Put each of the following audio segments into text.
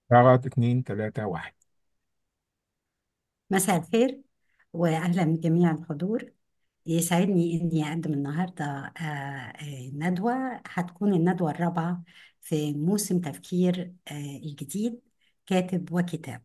ضغط اتنين تلاتة واحد مساء الخير وأهلا بجميع الحضور يسعدني إني أقدم النهاردة آه، آه، ندوة هتكون الندوة الرابعة في موسم تفكير آه، الجديد كاتب وكتاب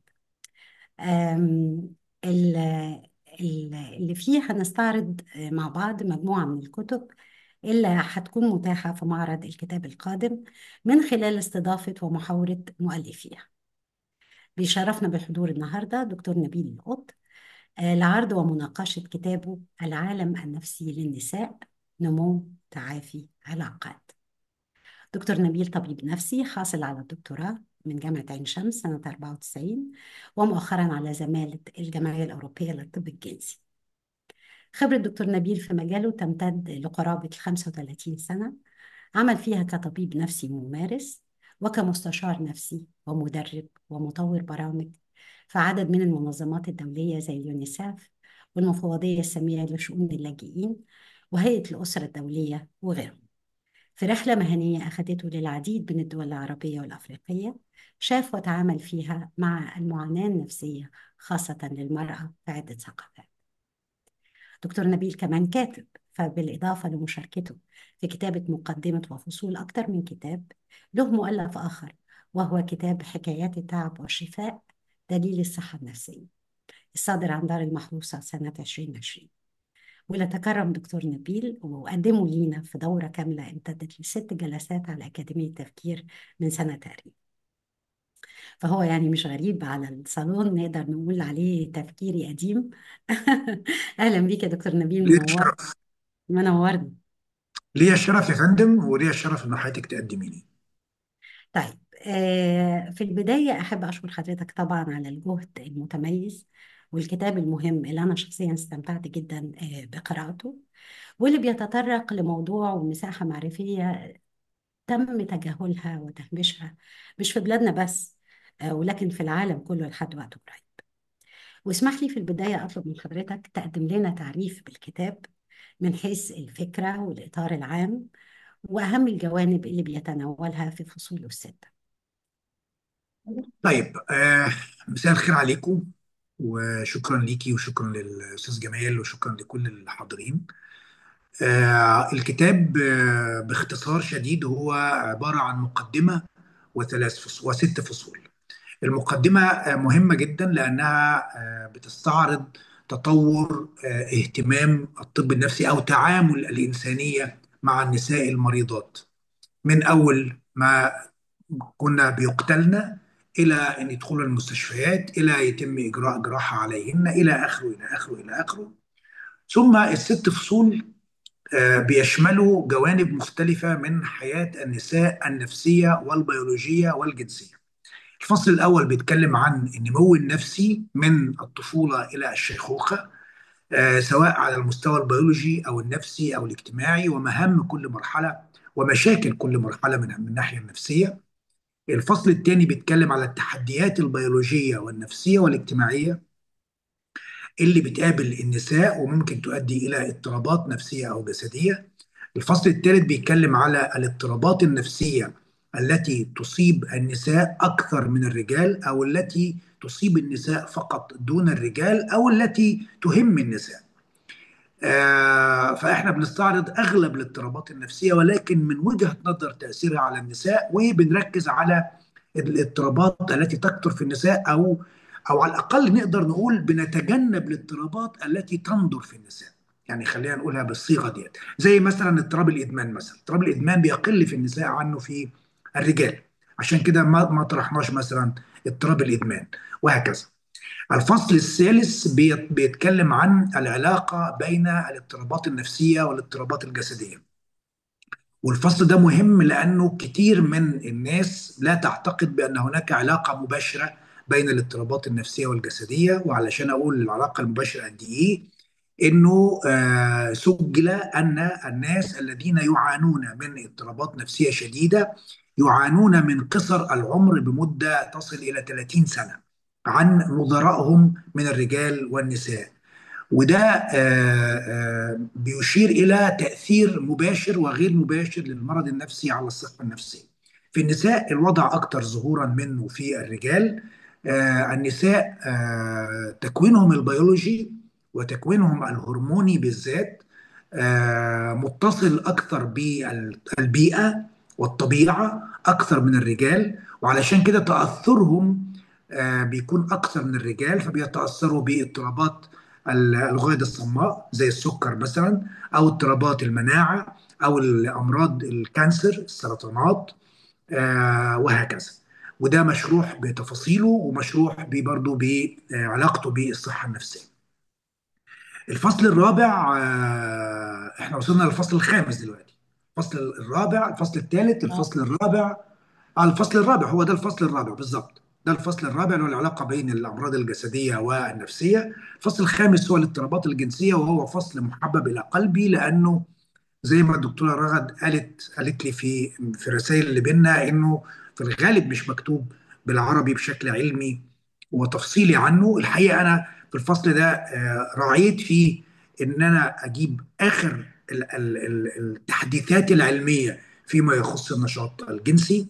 آم، ال- ال- اللي فيه هنستعرض آه، مع بعض مجموعة من الكتب اللي هتكون متاحة في معرض الكتاب القادم من خلال استضافة ومحاورة مؤلفيها بيشرفنا بحضور النهاردة دكتور نبيل القط آه، لعرض ومناقشة كتابه العالم النفسي للنساء نمو تعافي علاقات دكتور نبيل طبيب نفسي حاصل على الدكتوراه من جامعة عين شمس سنة 94 ومؤخرا على زمالة الجمعية الأوروبية للطب الجنسي خبرة دكتور نبيل في مجاله تمتد لقرابة 35 سنة عمل فيها كطبيب نفسي ممارس وكمستشار نفسي ومدرب ومطور برامج في عدد من المنظمات الدولية زي اليونيسف والمفوضية السامية لشؤون اللاجئين وهيئة الأسرة الدولية وغيرهم في رحلة مهنية أخذته للعديد من الدول العربية والأفريقية شاف وتعامل فيها مع المعاناة النفسية خاصة للمرأة في عدة ثقافات دكتور نبيل كمان كاتب فبالإضافة لمشاركته في كتابة مقدمة وفصول أكثر من كتاب له مؤلف آخر وهو كتاب حكايات التعب والشفاء دليل الصحة النفسية الصادر عن دار المحروسة سنة 2020 واللي تكرم دكتور نبيل وقدمه لينا في دورة كاملة امتدت لست جلسات على أكاديمية التفكير من سنة تقريبا فهو يعني مش غريب على الصالون نقدر نقول عليه تفكيري قديم أهلا بيك يا دكتور نبيل ليا منور الشرف منورني ليا الشرف يا فندم وليا الشرف ان حضرتك تقدميني طيب آه، في البداية أحب أشكر حضرتك طبعا على الجهد المتميز والكتاب المهم اللي أنا شخصيا استمتعت جدا آه، بقراءته واللي بيتطرق لموضوع ومساحة معرفية تم تجاهلها وتهميشها مش في بلادنا بس آه، ولكن في العالم كله لحد وقت قريب واسمح لي في البداية أطلب من حضرتك تقدم لنا تعريف بالكتاب من حيث الفكرة والإطار العام وأهم الجوانب اللي بيتناولها في فصوله الستة طيب آه مساء الخير عليكم وشكرا ليكي وشكرا للاستاذ جمال وشكرا لكل الحاضرين آه الكتاب آه باختصار شديد هو عبارة عن مقدمة وثلاث فصول وست فصول المقدمة آه مهمة جدا لأنها آه بتستعرض تطور آه اهتمام الطب النفسي أو تعامل الإنسانية مع النساء المريضات من أول ما كنا بيقتلن الى ان يدخلوا المستشفيات الى يتم اجراء جراحه عليهن الى اخره الى اخره الى اخره ثم الست فصول آه، بيشملوا جوانب مختلفه من حياه النساء النفسيه والبيولوجيه والجنسيه. الفصل الاول بيتكلم عن النمو النفسي من الطفوله الى الشيخوخه آه، سواء على المستوى البيولوجي او النفسي او الاجتماعي ومهام كل مرحله ومشاكل كل مرحله من من الناحيه النفسيه الفصل الثاني بيتكلم على التحديات البيولوجية والنفسية والاجتماعية اللي بتقابل النساء وممكن تؤدي إلى اضطرابات نفسية أو جسدية الفصل الثالث بيتكلم على الاضطرابات النفسية التي تصيب النساء أكثر من الرجال أو التي تصيب النساء فقط دون الرجال أو التي تهم النساء آه، فاحنا بنستعرض اغلب الاضطرابات النفسيه ولكن من وجهه نظر تاثيرها على النساء وبنركز على الاضطرابات التي تكثر في النساء او او على الاقل نقدر نقول بنتجنب الاضطرابات التي تندر في النساء يعني خلينا نقولها بالصيغه ديت زي مثلا اضطراب الادمان مثلا اضطراب الادمان بيقل في النساء عنه في الرجال عشان كده ما ما طرحناش مثلا اضطراب الادمان وهكذا الفصل الثالث بيت- بيتكلم عن العلاقة بين الاضطرابات النفسية والاضطرابات الجسدية والفصل ده مهم لأنه كتير من الناس لا تعتقد بأن هناك علاقة مباشرة بين الاضطرابات النفسية والجسدية وعلشان أقول العلاقة المباشرة قد إيه انه آه، سجل ان الناس الذين يعانون من اضطرابات نفسيه شديده يعانون من قصر العمر بمده تصل الى 30 سنه عن نظرائهم من الرجال والنساء وده آه، آه، بيشير الى تاثير مباشر وغير مباشر للمرض النفسي على الصحه النفسيه في النساء الوضع أكثر ظهورا منه في الرجال آه، النساء آه، تكوينهم البيولوجي وتكوينهم الهرموني بالذات آه، متصل أكثر بالبيئة والطبيعة أكثر من الرجال وعلشان كده تأثرهم آه، بيكون أكثر من الرجال فبيتأثروا باضطرابات الغدد الصماء زي السكر مثلا أو اضطرابات المناعة أو الأمراض الكانسر السرطانات آه، وهكذا وده مشروح بتفاصيله ومشروح برضه بعلاقته بالصحة النفسية الفصل الرابع آه، احنا وصلنا للفصل الخامس دلوقتي الفصل الرابع الفصل الثالث اه الفصل الرابع آه الفصل الرابع هو ده الفصل الرابع بالظبط ده الفصل الرابع اللي هو العلاقة بين الأمراض الجسدية والنفسية الفصل الخامس هو الاضطرابات الجنسية وهو فصل محبب إلى قلبي لأنه زي ما الدكتوره رغد قالت قالت لي في في الرسائل اللي بينا انه في الغالب مش مكتوب بالعربي بشكل علمي وتفصيلي عنه الحقيقه انا في الفصل ده آه، راعيت فيه ان انا اجيب اخر ال- ال- ال- التحديثات العلميه فيما يخص النشاط الجنسي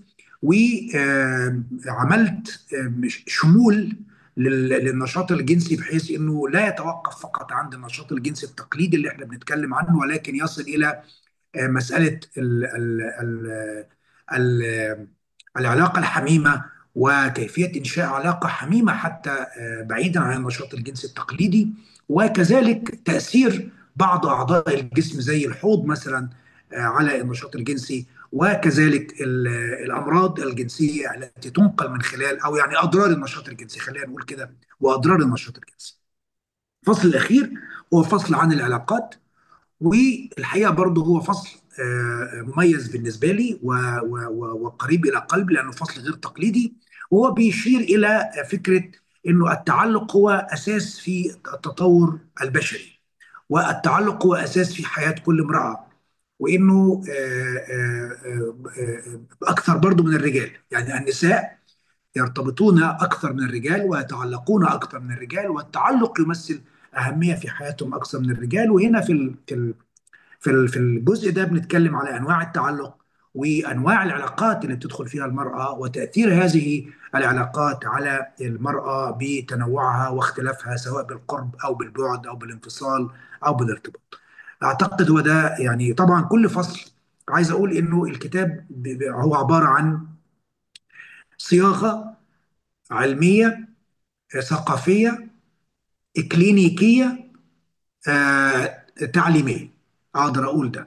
وعملت شمول لل- للنشاط الجنسي بحيث انه لا يتوقف فقط عند النشاط الجنسي التقليدي اللي احنا بنتكلم عنه ولكن يصل الى آه، مساله ال ال ال ال العلاقه الحميمه وكيفيه انشاء علاقه حميمه حتى آه، بعيدا عن النشاط الجنسي التقليدي وكذلك تاثير بعض اعضاء الجسم زي الحوض مثلا آه، على النشاط الجنسي وكذلك ال- الامراض الجنسيه التي تنقل من خلال او يعني اضرار النشاط الجنسي خلينا نقول كده واضرار النشاط الجنسي. الفصل الاخير هو فصل عن العلاقات والحقيقه برضه هو فصل آه، مميز بالنسبه لي و- و- و- وقريب الى قلبي لانه فصل غير تقليدي وهو بيشير الى فكره انه التعلق هو اساس في التطور البشري والتعلق هو اساس في حياه كل امراه وانه آه، آه، آه، آه، اكثر برضه من الرجال يعني النساء يرتبطون اكثر من الرجال ويتعلقون اكثر من الرجال والتعلق يمثل اهميه في حياتهم اكثر من الرجال وهنا في ال- في ال- في ال- في الجزء ده بنتكلم على انواع التعلق وانواع العلاقات اللي بتدخل فيها المراه وتاثير هذه العلاقات على المراه بتنوعها واختلافها سواء بالقرب او بالبعد او بالانفصال او بالارتباط. اعتقد هو ده يعني طبعا كل فصل عايز اقول انه الكتاب ب- ب- هو عباره عن صياغه علميه ثقافيه اكلينيكيه آه، تعليميه اقدر اقول ده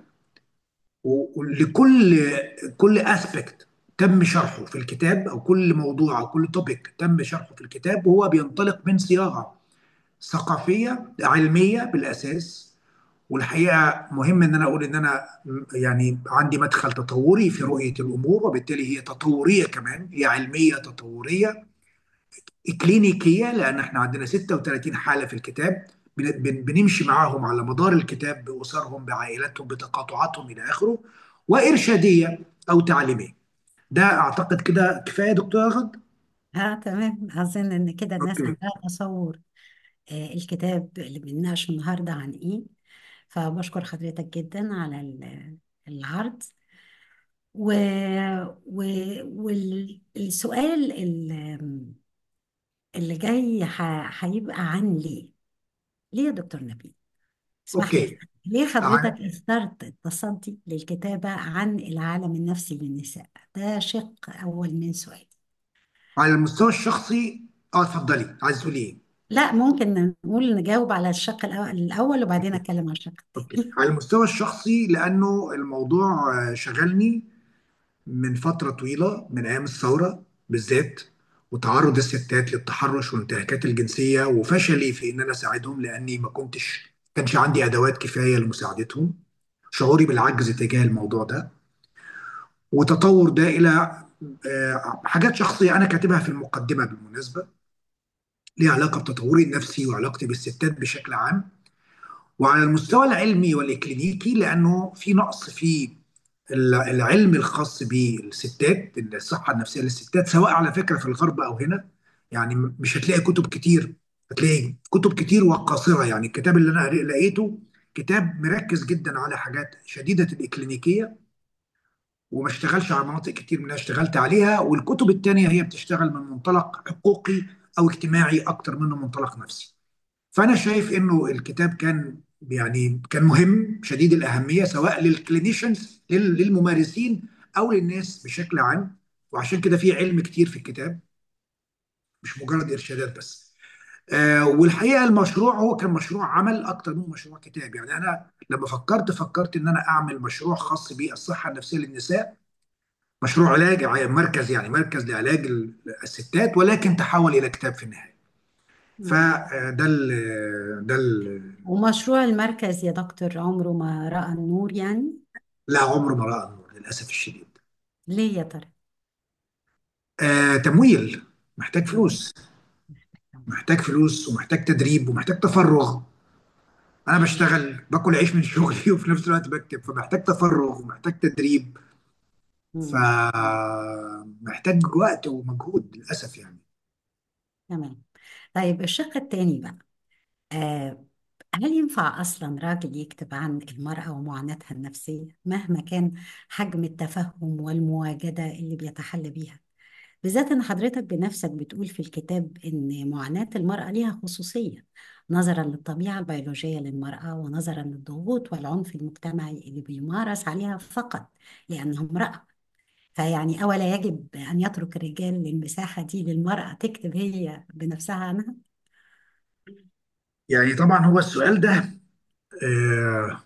ولكل كل اسبكت تم شرحه في الكتاب او كل موضوع او كل توبيك تم شرحه في الكتاب وهو بينطلق من صياغه ثقافيه علميه بالاساس والحقيقه مهم ان انا اقول ان انا يعني عندي مدخل تطوري في رؤيه الامور وبالتالي هي تطوريه كمان هي علميه تطوريه كلينيكيه لان احنا عندنا 36 حاله في الكتاب بن- بن- بنمشي معاهم على مدار الكتاب باسرهم بعائلاتهم بتقاطعاتهم الى اخره وارشاديه او تعليميه ده اعتقد كده كفايه دكتور رغد اه تمام اظن ان كده الناس اوكي عندها تصور آه الكتاب اللي بنناقشه النهارده عن ايه فبشكر حضرتك جدا على ال- العرض و... و... والسؤال ال- اللي جاي ح- هيبقى عن ليه ليه يا دكتور نبيل اسمح لي اوكي أسألك، ليه عن حضرتك اخترت التصدي للكتابة عن العالم النفسي للنساء ده شق أول من سؤال على المستوى الشخصي اه اتفضلي عايز تقولي ايه لا ممكن نقول نجاوب على الشق الأول, الأول وبعدين اوكي أتكلم عن الشق اوكي الثاني على المستوى الشخصي لانه الموضوع آه، شغلني من فترة طويلة من أيام الثورة بالذات وتعرض الستات للتحرش والانتهاكات الجنسية وفشلي في إن أنا أساعدهم لأني ما كنتش كانش عندي أدوات كفاية لمساعدتهم شعوري بالعجز تجاه الموضوع ده وتطور ده إلى آه، حاجات شخصية أنا كاتبها في المقدمة بالمناسبة ليها علاقة بتطوري النفسي وعلاقتي بالستات بشكل عام وعلى المستوى العلمي والإكلينيكي لأنه في نقص في العلم الخاص بالستات الصحة النفسية للستات سواء على فكرة في الغرب أو هنا يعني مش هتلاقي كتب كتير هتلاقي كتب كتير وقاصرة يعني الكتاب اللي أنا لقيته كتاب مركز جدا على حاجات شديدة الإكلينيكية وما اشتغلش على مناطق كتير منها اشتغلت عليها والكتب التانية هي بتشتغل من منطلق حقوقي او اجتماعي اكتر منه منطلق نفسي فانا شايف انه الكتاب كان يعني كان مهم شديد الاهميه سواء للكلينيشنز للممارسين او للناس بشكل عام وعشان كده في علم كتير في الكتاب مش مجرد ارشادات بس آه والحقيقه المشروع هو كان مشروع عمل اكتر من مشروع كتاب يعني انا لما فكرت فكرت ان انا اعمل مشروع خاص بالصحه النفسيه للنساء مشروع علاج مركز يعني مركز لعلاج الستات ولكن تحول الى كتاب في النهايه مم. فده ال ده ال ومشروع المركز يا دكتور عمره ما رأى النور يعني لا عمره ما راى النور للاسف الشديد ليه يا ترى؟ آه تمويل محتاج مم. فلوس محتاج فلوس ومحتاج تدريب ومحتاج تفرغ انا بشتغل باكل عيش من شغلي وفي نفس الوقت بكتب فمحتاج تفرغ ومحتاج تدريب مم. فمحتاج وقت ومجهود للاسف يعني تمام طيب الشق التاني بقى آه هل ينفع أصلا راجل يكتب عن المرأة ومعاناتها النفسية مهما كان حجم التفهم والمواجدة اللي بيتحلى بيها بالذات إن حضرتك بنفسك بتقول في الكتاب إن معاناة المرأة ليها خصوصية نظرا للطبيعة البيولوجية للمرأة ونظرا للضغوط والعنف المجتمعي اللي بيمارس عليها فقط لأنها امرأة فيعني أولا يجب أن يترك الرجال المساحة دي للمرأة تكتب هي بنفسها عنها يعني طبعا هو السؤال ده آه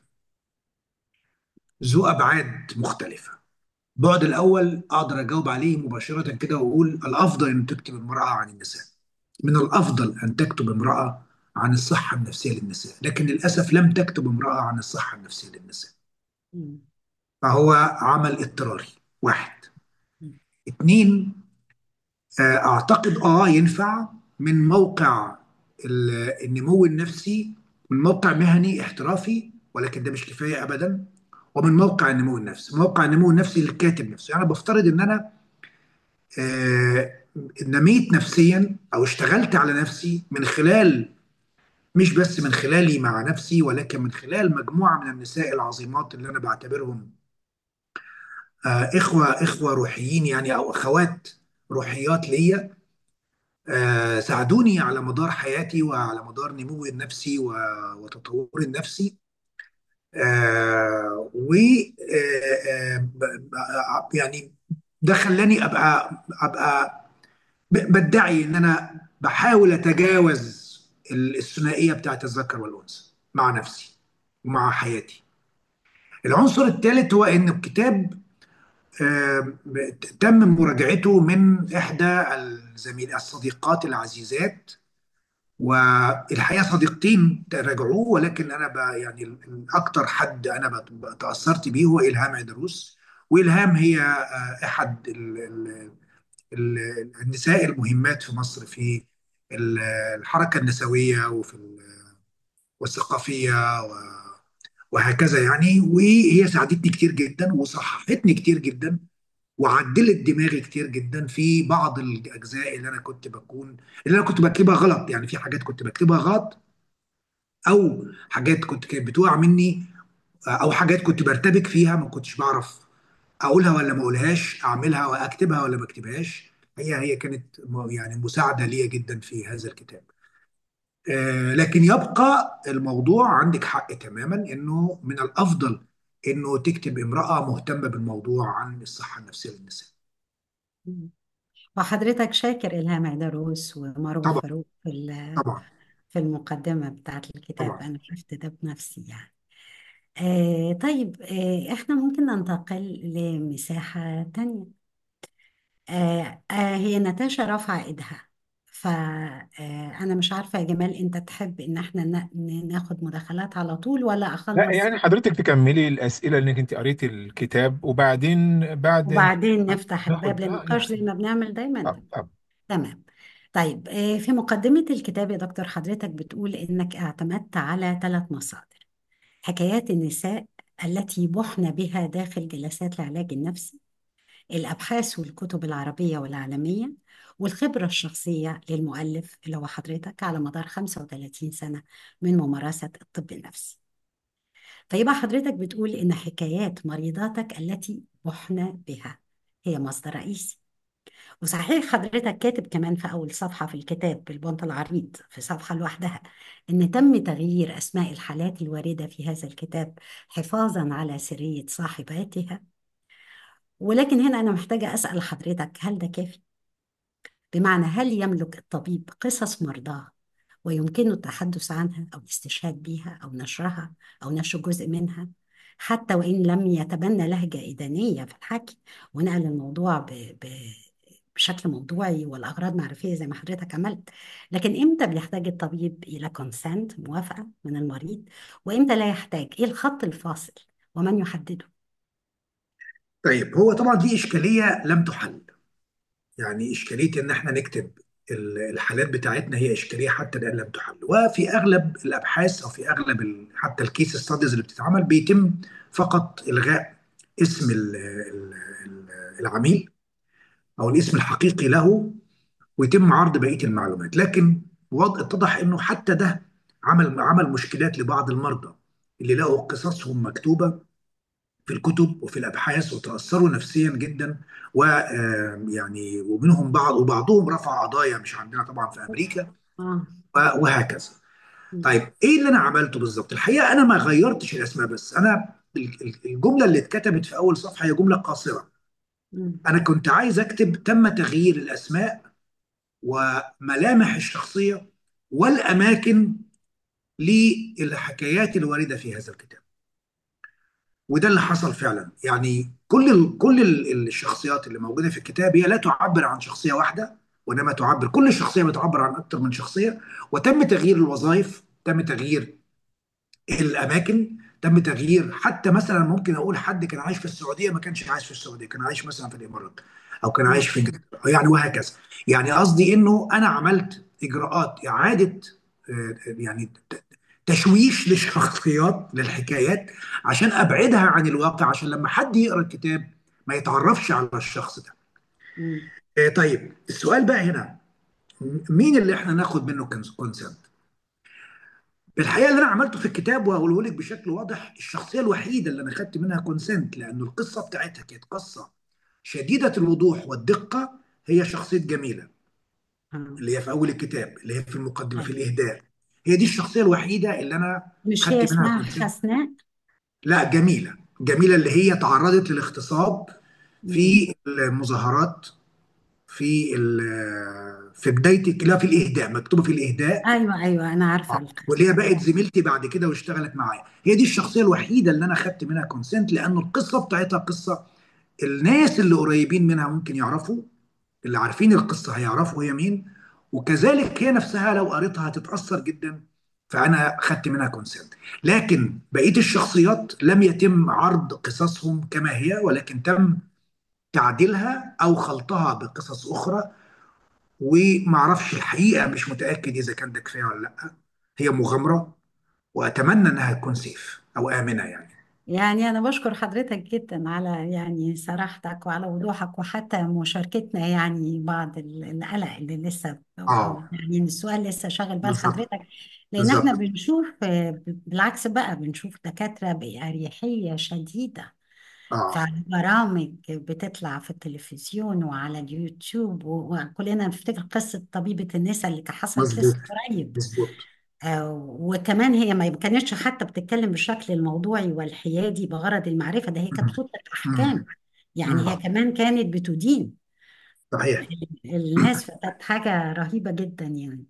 ذو ابعاد مختلفه البعد الاول اقدر اجاوب عليه مباشره كده واقول الافضل ان تكتب المراه عن النساء من الافضل ان تكتب امراه عن الصحه النفسيه للنساء لكن للاسف لم تكتب امراه عن الصحه النفسيه للنساء مم. فهو عمل اضطراري واحد مم. اتنين آه، اعتقد اه ينفع من موقع ال- النمو النفسي من موقع مهني احترافي ولكن ده مش كفايه ابدا ومن موقع النمو النفسي موقع النمو النفسي للكاتب نفسه يعني بفترض ان انا آه، نميت نفسيا او اشتغلت على نفسي من خلال مش بس من خلالي مع نفسي ولكن من خلال مجموعه من النساء العظيمات اللي انا بعتبرهم آه، اخوه اخوه روحيين يعني او اخوات روحيات ليا آه، ساعدوني على مدار حياتي وعلى مدار نموي النفسي و- وتطوري النفسي آه، و آه، آه، ب- ب- يعني ده خلاني ابقى ابقى ب- بدعي ان انا بحاول اتجاوز ال- الثنائيه بتاعت الذكر والانثى مع نفسي ومع حياتي العنصر الثالث هو ان الكتاب آه، تم مراجعته من احدى الزميل الصديقات العزيزات والحقيقه صديقتين راجعوه ولكن انا ب يعني ال- اكتر حد انا بت- تاثرت بيه هو الهام عيدروس والهام هي آه، احد ال- ال- ال- النساء المهمات في مصر في ال- الحركه النسويه وفي ال- والثقافيه و- وهكذا يعني وهي ساعدتني كتير جدا وصححتني كتير جدا وعدلت دماغي كتير جدا في بعض الاجزاء اللي انا كنت بكون اللي انا كنت بكتبها غلط يعني في حاجات كنت بكتبها غلط او حاجات كنت كانت بتقع مني او حاجات كنت برتبك فيها ما كنتش بعرف اقولها ولا ما اقولهاش اعملها واكتبها ولا ما اكتبهاش هي هي كانت م- يعني مساعده ليا جدا في هذا الكتاب آه، لكن يبقى الموضوع عندك حق تماما انه من الافضل انه تكتب امراه مهتمه بالموضوع عن الصحه النفسيه للنساء مم. وحضرتك شاكر إلهام عيدروس ومروة طبعا فاروق في ال- طبعا في المقدمة بتاعت الكتاب طبعا أنا شفت ده بنفسي يعني آه طيب آه إحنا ممكن ننتقل لمساحة تانية آه آه هي ناتاشا رافعة إيدها فأنا مش عارفة يا جمال أنت تحب إن إحنا نا- ن- ناخد مداخلات على طول ولا لا أخلص يعني حضرتك تكملي الأسئلة انك انت قريتي الكتاب وبعدين بعد وبعدين نفتح الباب ناخد اه للنقاش زي يعني ما بنعمل دايما طب طب تمام طيب آه، في مقدمة الكتاب يا دكتور حضرتك بتقول إنك اعتمدت على ثلاث مصادر حكايات النساء التي بحن بها داخل جلسات العلاج النفسي الأبحاث والكتب العربية والعالمية والخبرة الشخصية للمؤلف اللي هو حضرتك على مدار 35 سنة من ممارسة الطب النفسي فيبقى حضرتك بتقول إن حكايات مريضاتك التي ربحنا بها هي مصدر رئيسي وصحيح حضرتك كاتب كمان في أول صفحة في الكتاب بالبنط العريض في صفحة لوحدها إن تم تغيير أسماء الحالات الواردة في هذا الكتاب حفاظا على سرية صاحباتها ولكن هنا أنا محتاجة أسأل حضرتك هل ده كافي؟ بمعنى هل يملك الطبيب قصص مرضاه ويمكنه التحدث عنها أو الاستشهاد بها أو نشرها أو نشر جزء منها حتى وإن لم يتبنى لهجة إدانية في الحكي ونقل الموضوع ب... ب... بشكل موضوعي والأغراض معرفية زي ما حضرتك عملت لكن إمتى بيحتاج الطبيب إلى كونسنت موافقة من المريض وإمتى لا يحتاج إيه الخط الفاصل ومن يحدده طيب هو طبعا دي اشكاليه لم تحل يعني اشكاليه ان احنا نكتب ال- الحالات بتاعتنا هي اشكاليه حتى الان لم تحل وفي اغلب الابحاث او في اغلب ال- حتى الكيس ستاديز اللي بتتعمل بيتم فقط الغاء اسم ال- ال- ال- العميل او الاسم الحقيقي له ويتم عرض بقيه المعلومات لكن وض- اتضح انه حتى ده عمل عمل مشكلات لبعض المرضى اللي لقوا قصصهم مكتوبه في الكتب وفي الابحاث وتاثروا نفسيا جدا ويعني ومنهم بعض وبعضهم رفع قضايا مش عندنا طبعا في امريكا آه. و- وهكذا. م. طيب ايه اللي انا عملته بالظبط؟ الحقيقه انا ما غيرت الاسماء بس انا ال- ال- الجمله اللي اتكتبت في اول صفحه هي جمله قاصره. م. انا كنت عايز اكتب تم تغيير الاسماء وملامح الشخصيه والاماكن للحكايات الوارده في هذا الكتاب. وده اللي حصل فعلا يعني كل ال كل ال- الشخصيات اللي موجوده في الكتاب هي لا تعبر عن شخصيه واحده وانما تعبر كل شخصيه بتعبر عن اكثر من شخصيه وتم تغيير الوظائف تم تغيير الاماكن تم تغيير حتى مثلا ممكن اقول حد كان عايش في السعوديه ما كانش عايش في السعوديه كان عايش مثلا في الامارات او كان عايش في انجلترا يعني وهكذا يعني قصدي انه انا عملت اجراءات اعاده آه، يعني ت- تشويش للشخصيات للحكايات عشان ابعدها عن الواقع عشان لما حد يقرا الكتاب ما يتعرفش على الشخص ده م. آه، طيب السؤال بقى هنا م- مين اللي احنا ناخد منه كونسنت الحقيقه اللي انا عملته في الكتاب وهقوله لك بشكل واضح الشخصيه الوحيده اللي انا خدت منها كونسنت لانه القصه بتاعتها كانت قصه شديده الوضوح والدقه هي شخصيه جميله آه. اللي هي في اول الكتاب اللي هي في المقدمه في طيب الإهداء هي دي الشخصية الوحيدة اللي أنا مش هي خدت منها اسمها كونسنت حسناء لا جميلة جميلة اللي هي تعرضت للاغتصاب م. في المظاهرات في ال- في بداية لا في الإهداء مكتوبة في الإهداء ايوه ايوه انا عارفه آه. واللي هي القصه بقت زميلتي بعد كده واشتغلت معايا هي دي الشخصية الوحيدة اللي أنا خدت منها كونسنت لأنه القصة بتاعتها قصة الناس اللي قريبين منها ممكن يعرفوا اللي عارفين القصة هيعرفوا هي مين وكذلك هي نفسها لو قريتها هتتأثر جدا فأنا خدت منها كونسنت لكن بقية الشخصيات لم يتم عرض قصصهم كما هي ولكن تم تعديلها أو خلطها بقصص أخرى ومعرفش الحقيقة مش متأكد إذا كان ده كفاية ولا لأ هي مغامرة وأتمنى إنها تكون سيف أو آمنة يعني يعني أنا بشكر حضرتك جدا على يعني صراحتك وعلى وضوحك وحتى مشاركتنا يعني بعض ال- القلق اللي لسه آه يعني السؤال لسه شاغل بال بالظبط حضرتك لأن احنا بالظبط بنشوف آه، بالعكس بقى بنشوف دكاترة بأريحية شديدة آه فعلى برامج بتطلع في التلفزيون وعلى اليوتيوب و- وكلنا نفتكر قصة طبيبة النساء اللي كانت حصلت مظبوط لسه قريب مظبوط آه، وكمان هي ما كانتش حتى بتتكلم بالشكل الموضوعي والحيادي بغرض المعرفة ده هي كانت مم. بتطلق مم. أحكام يعني هي مم. كمان كانت بتدين صحيح الناس فكانت حاجة رهيبة جدا يعني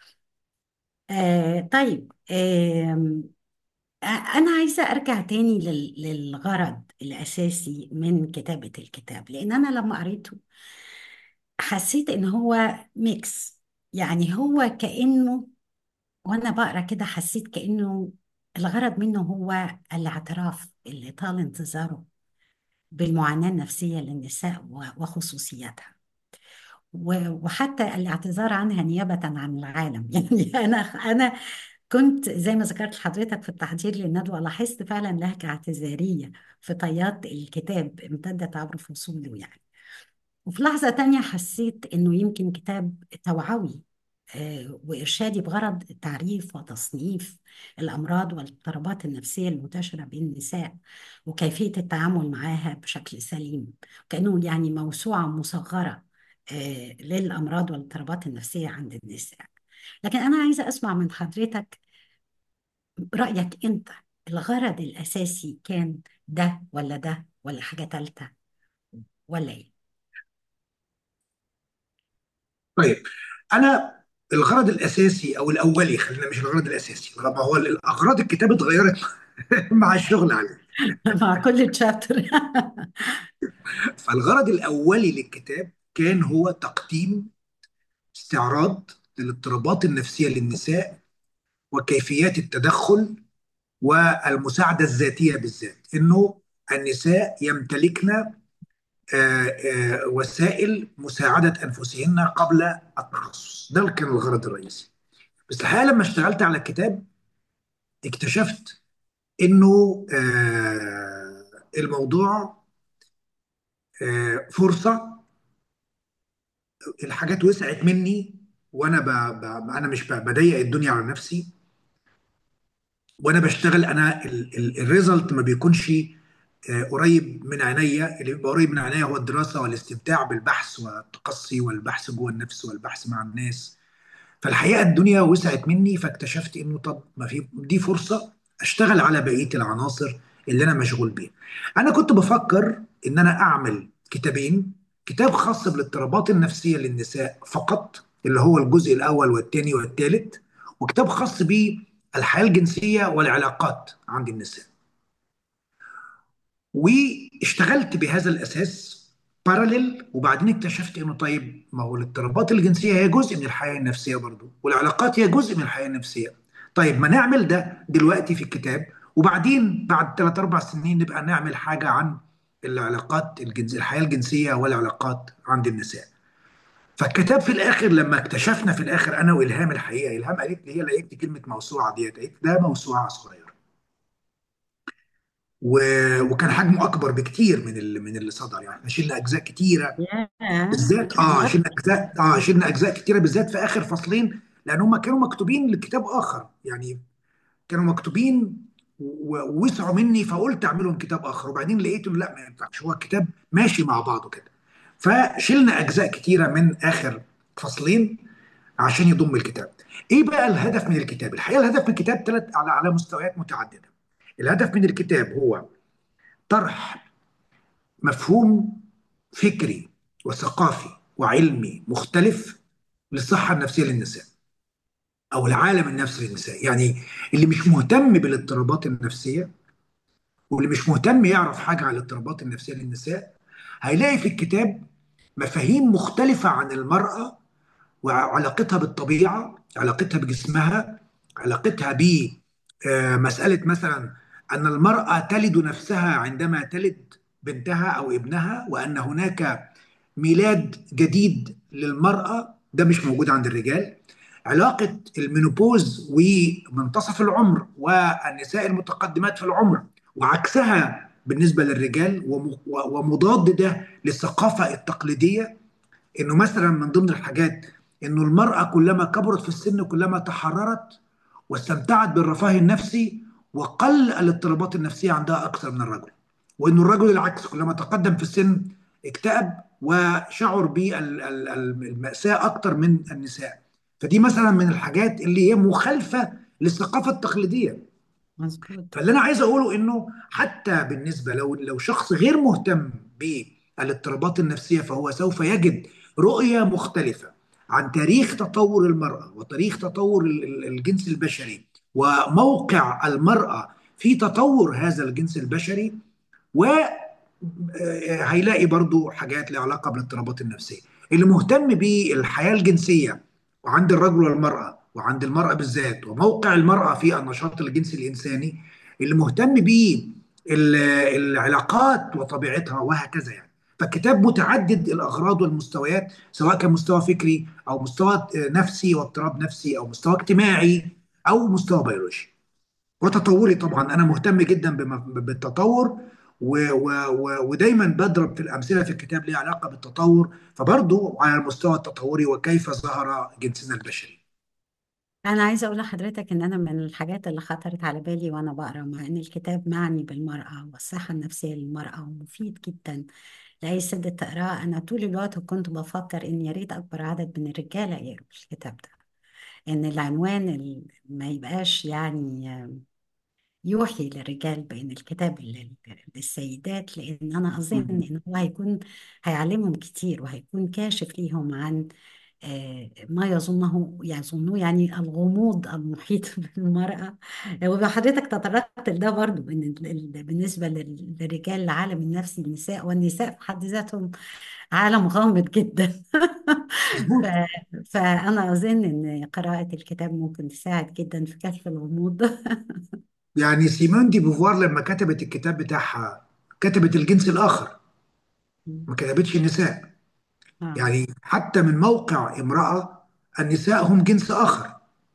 آه طيب آم، آه أنا عايزة أرجع تاني لل- للغرض الأساسي من كتابة الكتاب لأن أنا لما قريته حسيت إن هو ميكس يعني هو كأنه وانا بقرا كده حسيت كانه الغرض منه هو الاعتراف اللي طال انتظاره بالمعاناه النفسيه للنساء و- وخصوصياتها و- وحتى الاعتذار عنها نيابه عن العالم يعني انا انا كنت زي ما ذكرت لحضرتك في التحضير للندوه لاحظت فعلا لهجه اعتذاريه في طيات الكتاب امتدت عبر فصوله يعني وفي لحظه تانية حسيت انه يمكن كتاب توعوي آه، وإرشادي بغرض تعريف وتصنيف الأمراض والاضطرابات النفسية المنتشرة بين النساء وكيفية التعامل معها بشكل سليم كأنه يعني موسوعة مصغرة آه، للأمراض والاضطرابات النفسية عند النساء لكن أنا عايزة أسمع من حضرتك رأيك أنت الغرض الأساسي كان ده ولا ده ولا حاجة تالتة ولا إيه؟ طيب انا الغرض الاساسي او الاولي خلينا مش الغرض الاساسي ما هو الاغراض الكتاب اتغيرت مع الشغل عليه مع كل تشابتر فالغرض الاولي للكتاب كان هو تقديم استعراض للاضطرابات النفسيه للنساء وكيفيات التدخل والمساعده الذاتيه بالذات انه النساء يمتلكن آه، آه، وسائل مساعده انفسهن قبل التخصص ده كان الغرض الرئيسي بس الحقيقه لما اشتغلت على الكتاب اكتشفت انه آه، الموضوع آه، فرصه الحاجات وسعت مني وانا ب... ب... انا مش ب- بضيق الدنيا على نفسي وانا بشتغل انا الريزلت ما بيكونش آه، قريب من عينيا اللي بيبقى قريب من عينيا هو الدراسه والاستمتاع بالبحث والتقصي والبحث جوه النفس والبحث مع الناس فالحقيقه الدنيا وسعت مني فاكتشفت انه طب ما في دي فرصه اشتغل على بقيه العناصر اللي انا مشغول بيها. انا كنت بفكر ان انا اعمل كتابين كتاب خاص بالاضطرابات النفسيه للنساء فقط اللي هو الجزء الاول والثاني والثالث وكتاب خاص بالحياه الجنسيه والعلاقات عند النساء. واشتغلت بهذا الاساس باراليل وبعدين اكتشفت انه طيب ما هو الاضطرابات الجنسيه هي جزء من الحياه النفسيه برضو والعلاقات هي جزء من الحياه النفسيه طيب ما نعمل ده دلوقتي في الكتاب وبعدين بعد ثلاث اربع سنين نبقى نعمل حاجه عن العلاقات الجنس الحياه الجنسيه والعلاقات عند النساء فالكتاب في الاخر لما اكتشفنا في الاخر انا والهام الحقيقه الهام قالت لي هي اللي قالت لي كلمه موسوعه ديت قالت لي ده موسوعه صغيره و... وكان حجمه اكبر بكتير من اللي من اللي صدر يعني احنا شلنا اجزاء كتيره ياه بالذات اه للدرجة شلنا اجزاء اه شلنا اجزاء كتيره بالذات في اخر فصلين لان هم كانوا مكتوبين لكتاب اخر يعني كانوا مكتوبين و- ووسعوا مني فقلت اعملهم كتاب اخر وبعدين لقيت إنه لا ما ينفعش هو الكتاب ماشي مع بعضه كده فشلنا اجزاء كتيره من اخر فصلين عشان يضم الكتاب ايه بقى الهدف من الكتاب الحقيقه الهدف من الكتاب ثلاث على على مستويات متعدده الهدف من الكتاب هو طرح مفهوم فكري وثقافي وعلمي مختلف للصحة النفسية للنساء أو العالم النفسي للنساء يعني اللي مش مهتم بالاضطرابات النفسية واللي مش مهتم يعرف حاجة عن الاضطرابات النفسية للنساء هيلاقي في الكتاب مفاهيم مختلفة عن المرأة وعلاقتها بالطبيعة علاقتها بجسمها علاقتها بمسألة مثلا أن المرأة تلد نفسها عندما تلد بنتها أو ابنها وأن هناك ميلاد جديد للمرأة ده مش موجود عند الرجال علاقة المينوبوز ومنتصف العمر والنساء المتقدمات في العمر وعكسها بالنسبة للرجال وم- ومضاد ده للثقافة التقليدية انه مثلا من ضمن الحاجات انه المرأة كلما كبرت في السن كلما تحررت واستمتعت بالرفاه النفسي وقل الاضطرابات النفسية عندها أكثر من الرجل وانه الرجل العكس كلما تقدم في السن اكتئب وشعر بالمأساة أكثر من النساء فدي مثلا من الحاجات اللي هي مخالفة للثقافة التقليدية مظبوط فاللي انا عايز اقوله انه حتى بالنسبه لو لو شخص غير مهتم بالاضطرابات النفسيه فهو سوف يجد رؤيه مختلفه عن تاريخ تطور المراه وتاريخ تطور ال- ال- الجنس البشري وموقع المراه في تطور هذا الجنس البشري وهيلاقي برضو حاجات لها علاقة بالاضطرابات النفسية اللي مهتم بالحياة الجنسية وعند الرجل والمرأة وعند المرأة بالذات وموقع المرأة في النشاط الجنسي الإنساني اللي مهتم بالعلاقات وطبيعتها وهكذا يعني فالكتاب متعدد الأغراض والمستويات سواء كان مستوى فكري أو مستوى نفسي واضطراب نفسي أو مستوى اجتماعي أو مستوى بيولوجي وتطوري طبعا انا مهتم جدا بم- بالتطور و و و ودايما بضرب في الامثله في الكتاب ليها علاقه بالتطور فبرضه على المستوى التطوري وكيف ظهر جنسنا البشري أنا عايزة أقول لحضرتك إن أنا من الحاجات اللي خطرت على بالي وأنا بقرأ مع إن الكتاب معني بالمرأة والصحة النفسية للمرأة ومفيد جدا لأي ست تقراه أنا طول الوقت كنت بفكر إن يا ريت أكبر عدد من الرجالة يقروا الكتاب ده إن العنوان ال- ما يبقاش يعني يوحي للرجال بأن الكتاب لل- للسيدات لأن أنا أظن إن هو هيكون هيعلمهم كتير وهيكون كاشف ليهم عن آه، ما يظنه يظنوه يعني الغموض المحيط بالمرأة وحضرتك تطرقت لده برضو إن ال- ال- بالنسبة لل- للرجال العالم النفسي النساء والنساء في حد ذاتهم عالم غامض جدا ف... مظبوط فأنا أظن إن قراءة الكتاب ممكن تساعد جدا في كشف الغموض يعني سيمون دي بوفوار لما كتبت الكتاب بتاعها كتبت الجنس الاخر ما كتبتش النساء آه. يعني حتى من موقع امراه النساء هم جنس اخر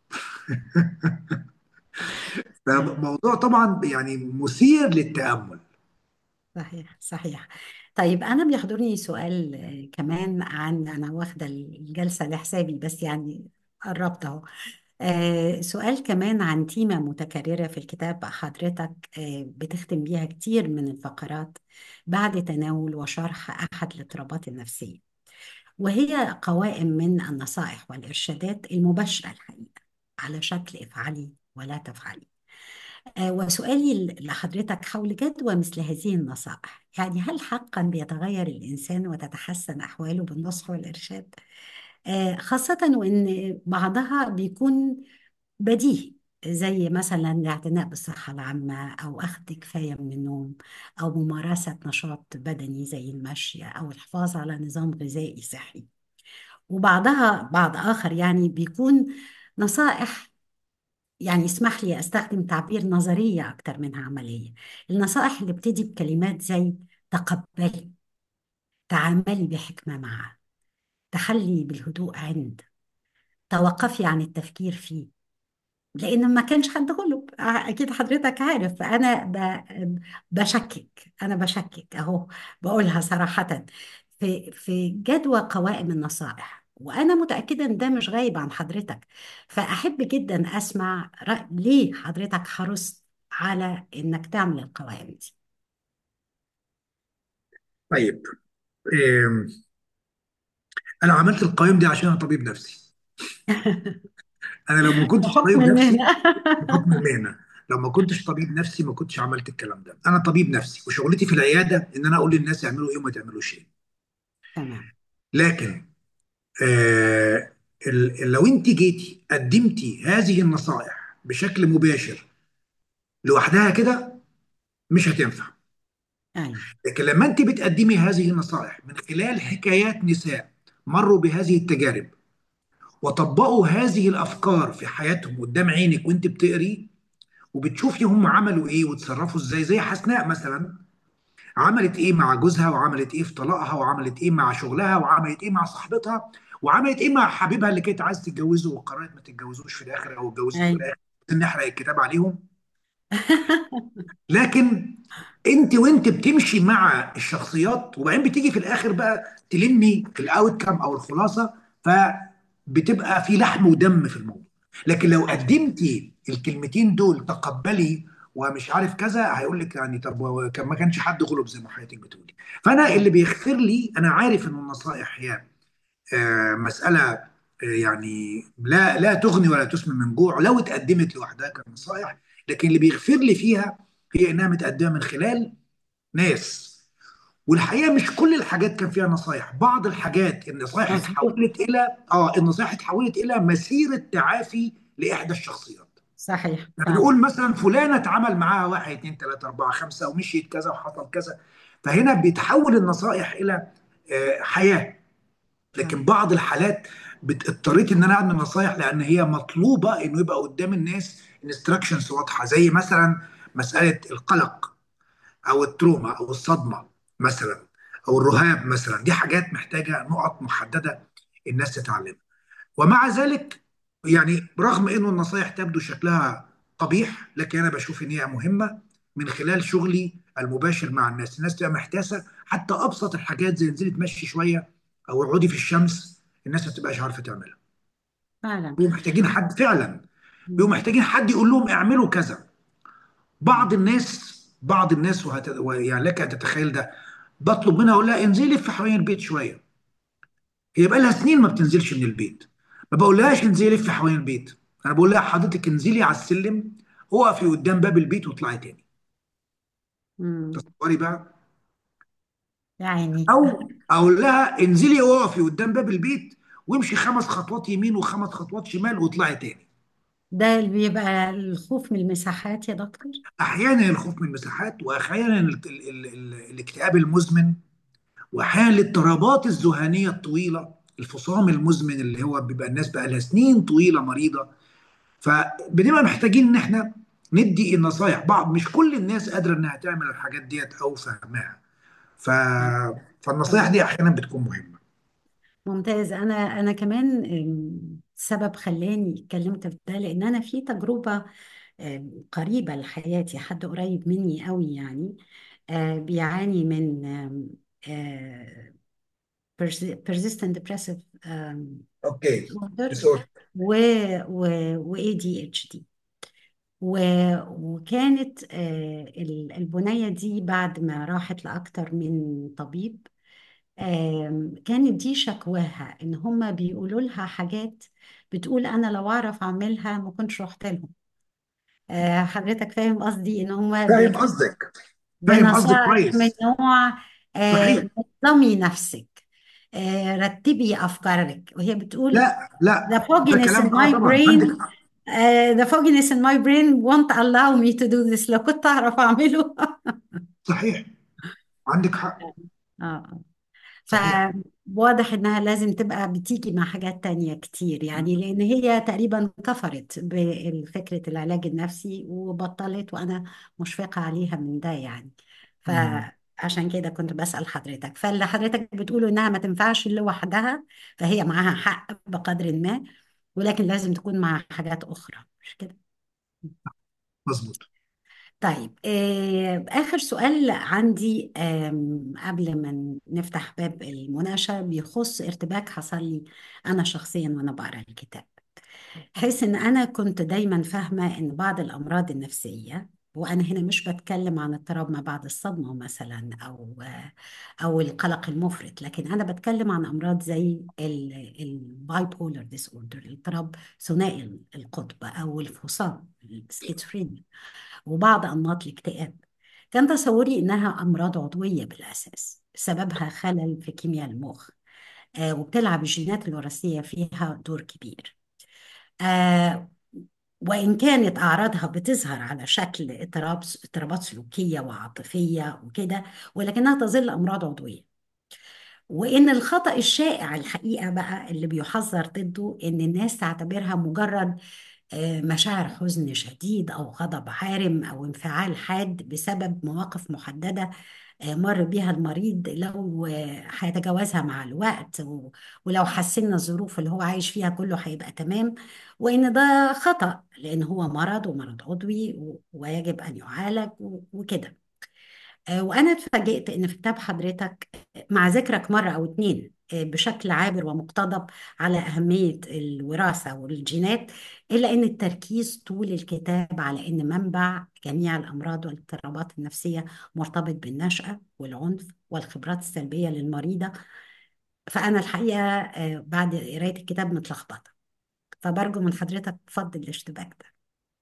أيوة. فموضوع طبعا يعني مثير للتامل صحيح صحيح طيب أنا بيحضرني سؤال آه، كمان عن أنا واخدة الجلسة لحسابي بس يعني قربت أهو آه، سؤال كمان عن تيمة متكررة في الكتاب حضرتك آه، بتختم بيها كتير من الفقرات بعد تناول وشرح أحد الاضطرابات النفسية وهي قوائم من النصائح والإرشادات المباشرة الحقيقة على شكل افعلي ولا تفعلي آه، وسؤالي لحضرتك حول جدوى مثل هذه النصائح يعني هل حقا بيتغير الإنسان وتتحسن أحواله بالنصح والإرشاد آه، خاصة وإن بعضها بيكون بديهي زي مثلا الاعتناء بالصحة العامة أو أخذ كفاية من النوم أو ممارسة نشاط بدني زي المشي أو الحفاظ على نظام غذائي صحي وبعضها بعض آخر يعني بيكون نصائح يعني اسمح لي استخدم تعبير نظرية أكتر منها عملية النصائح اللي بتدي بكلمات زي تقبلي تعاملي بحكمة معه تخلي بالهدوء عند توقفي عن التفكير فيه لأن ما كانش حد غلب أكيد حضرتك عارف أنا ب- بشكك أنا بشكك أهو بقولها صراحة في في جدوى قوائم النصائح وأنا متأكدة إن ده مش غايب عن حضرتك فأحب جدا أسمع رأي ليه حضرتك حرصت على إنك تعمل القوائم دي طيب إيه انا عملت القائمه دي عشان انا طبيب نفسي انا لو ما كنتش بحكم طبيب نفسي المهنة بحكم المهنه لو ما كنتش طبيب نفسي ما كنتش عملت الكلام ده انا طبيب نفسي وشغلتي في العياده ان انا اقول للناس يعملوا ايه وما تعملوش ايه تمام لكن آه ال- لو انت جيتي قدمتي هذه النصائح بشكل مباشر لوحدها كده مش هتنفع أيوة لكن لما انت بتقدمي هذه النصائح من خلال حكايات نساء مروا بهذه التجارب وطبقوا هذه الافكار في حياتهم قدام عينك وانت بتقري وبتشوفي هم عملوا ايه وتصرفوا ازاي زي حسناء مثلا عملت ايه مع جوزها وعملت ايه في طلاقها وعملت ايه مع شغلها وعملت ايه مع صاحبتها وعملت ايه مع حبيبها اللي كانت عايزه تتجوزه وقررت ما تتجوزوش في الاخر او اتجوزته في أيوة الاخر نحرق الكتاب عليهم لكن انت وانت بتمشي مع الشخصيات وبعدين بتيجي في الاخر بقى تلمي الاوت كام او الخلاصه فبتبقى في لحم ودم في الموضوع لكن لو أيوة قدمتي الكلمتين دول تقبلي ومش عارف كذا هيقول لك يعني طب هو كان ما كانش حد غلب زي ما حضرتك بتقولي فانا اللي أيوة بيغفر لي انا عارف ان النصائح هي آه، مساله آه، يعني لا لا تغني ولا تسمن من جوع لو اتقدمت لوحدها كنصائح لكن اللي بيغفر لي فيها هي انها متقدمه من خلال ناس والحقيقه مش كل الحاجات كان فيها نصايح بعض الحاجات النصايح مظبوط اتحولت الى اه النصايح اتحولت الى مسيره تعافي لاحدى الشخصيات صحيح يعني فعلا نقول مثلا فلانه اتعامل معاها واحد اثنين ثلاثه اربعه خمسه ومشيت كذا وحصل كذا فهنا بيتحول النصائح الى آه، حياه لكن أيوة بعض الحالات بت- اضطريت ان انا اعمل نصايح لان هي مطلوبه انه يبقى قدام الناس انستراكشنز واضحه زي مثلا مساله القلق او التروما او الصدمه مثلا او الرهاب مثلا دي حاجات محتاجه نقط محدده الناس تتعلمها ومع ذلك يعني رغم انه النصايح تبدو شكلها قبيح لكن انا بشوف ان هي مهمه من خلال شغلي المباشر مع الناس الناس تبقى محتاسه حتى ابسط الحاجات زي انزلي تمشي شويه او اقعدي في الشمس الناس ما بتبقاش عارفه تعملها فعلا بيبقوا محتاجين حد فعلا بيبقوا مم. محتاجين حد يقول لهم اعملوا كذا بعض الناس بعض الناس وهت... يعني لك ان تتخيل ده بطلب منها اقول لها انزلي في حوالين البيت شويه هي بقى لها سنين ما بتنزلش من البيت ما بقولهاش انزلي في حوالين البيت انا بقول لها حضرتك انزلي على السلم اقفي قدام باب البيت واطلعي تاني مم. تصوري بقى يعني او اقول لها انزلي اقفي قدام باب البيت وامشي خمس خطوات يمين وخمس خطوات شمال واطلعي تاني ده اللي بيبقى الخوف من المساحات يا دكتور احيانا الخوف من المساحات واحيانا ال... ال... ال... ال... الاكتئاب المزمن واحيانا الاضطرابات الذهانيه الطويله الفصام المزمن اللي هو بيبقى الناس بقى لها سنين طويله مريضه فبنبقى محتاجين ان احنا ندي النصايح بعض مش كل الناس قادره انها تعمل الحاجات ديت او فاهماها ف... فالنصايح دي احيانا بتكون مهمه ممتاز انا انا كمان أم، سبب خلاني اتكلمت في ده لان انا في تجربه أم، قريبه لحياتي حد قريب مني قوي يعني آه، بيعاني من أم، آه، persi- persistent depressive أم، اوكي disorder disorder. و و و ADHD و- وكانت آه، ال- البنية دي بعد ما راحت لأكتر من طبيب آم، كانت دي شكواها إن هما بيقولوا لها حاجات بتقول أنا لو أعرف أعملها ما كنتش رحت لهم آه، حضرتك فاهم قصدي إن هما فاهم بيجوا قصدك فاهم قصدك بنصائح من كويس نوع صحيح آه، نظمي نفسك آه، رتبي أفكارك وهي بتقول لا لا The ده fogginess in كلام اه my طبعا عندك brain حق uh, the fogginess in my brain won't allow me to do this لو كنت أعرف أعمله صحيح عندك حق آه. صحيح فواضح إنها لازم تبقى بتيجي مع حاجات تانية كتير يعني لأن هي تقريبا كفرت بفكرة العلاج النفسي وبطلت وأنا مشفقة عليها من ده يعني مم. فعشان كده كنت بسأل حضرتك فاللي حضرتك بتقوله إنها ما تنفعش لوحدها فهي معاها حق بقدر ما ولكن لازم تكون مع حاجات أخرى مش كده؟ مظبوط طيب آه، آخر سؤال عندي آم، قبل ما نفتح باب المناقشة بيخص ارتباك حصل لي أنا شخصيا وأنا بقرأ الكتاب حيث إن أنا كنت دايما فاهمة إن بعض الأمراض النفسية وأنا هنا مش بتكلم عن اضطراب ما بعد الصدمة مثلا أو أو القلق المفرط لكن أنا بتكلم عن أمراض زي الباي بولر ديس اوردر الاضطراب ثنائي القطب أو الفصام السكيزوفرينيا وبعض أنماط الاكتئاب كان تصوري إنها أمراض عضوية بالأساس سببها خلل في كيمياء المخ آه وبتلعب الجينات الوراثية فيها دور كبير آه وإن كانت أعراضها بتظهر على شكل اضطراب اضطرابات سلوكية وعاطفية وكده ولكنها تظل أمراض عضوية وإن الخطأ الشائع الحقيقة بقى اللي بيحذر ضده إن الناس تعتبرها مجرد آه، مشاعر حزن شديد أو غضب عارم أو انفعال حاد بسبب مواقف محددة آه، مر بيها المريض لو آه، هيتجاوزها مع الوقت و- ولو حسنا الظروف اللي هو عايش فيها كله هيبقى تمام وإن ده خطأ لأن هو مرض ومرض عضوي و- ويجب أن يعالج و- وكده آه، وأنا اتفاجئت إن في كتاب حضرتك مع ذكرك مرة أو اتنين آه، بشكل عابر ومقتضب على أهمية الوراثة والجينات إلا إن التركيز طول الكتاب على إن منبع جميع الأمراض والاضطرابات النفسية مرتبط بالنشأة والعنف والخبرات السلبية للمريضة فأنا الحقيقة آه، بعد قراية الكتاب متلخبطة فبرجو من حضرتك تفضل الاشتباك ده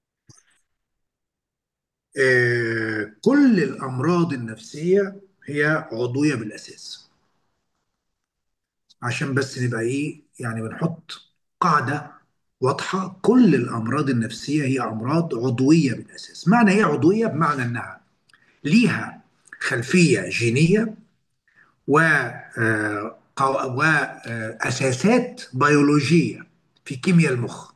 آه، كل الامراض النفسيه هي عضويه بالاساس عشان بس نبقى ايه يعني بنحط قاعده واضحه كل الامراض النفسيه هي امراض عضويه بالاساس معنى ايه عضويه بمعنى انها ليها خلفيه جينيه و آه، قو- واساسات بيولوجيه في كيمياء المخ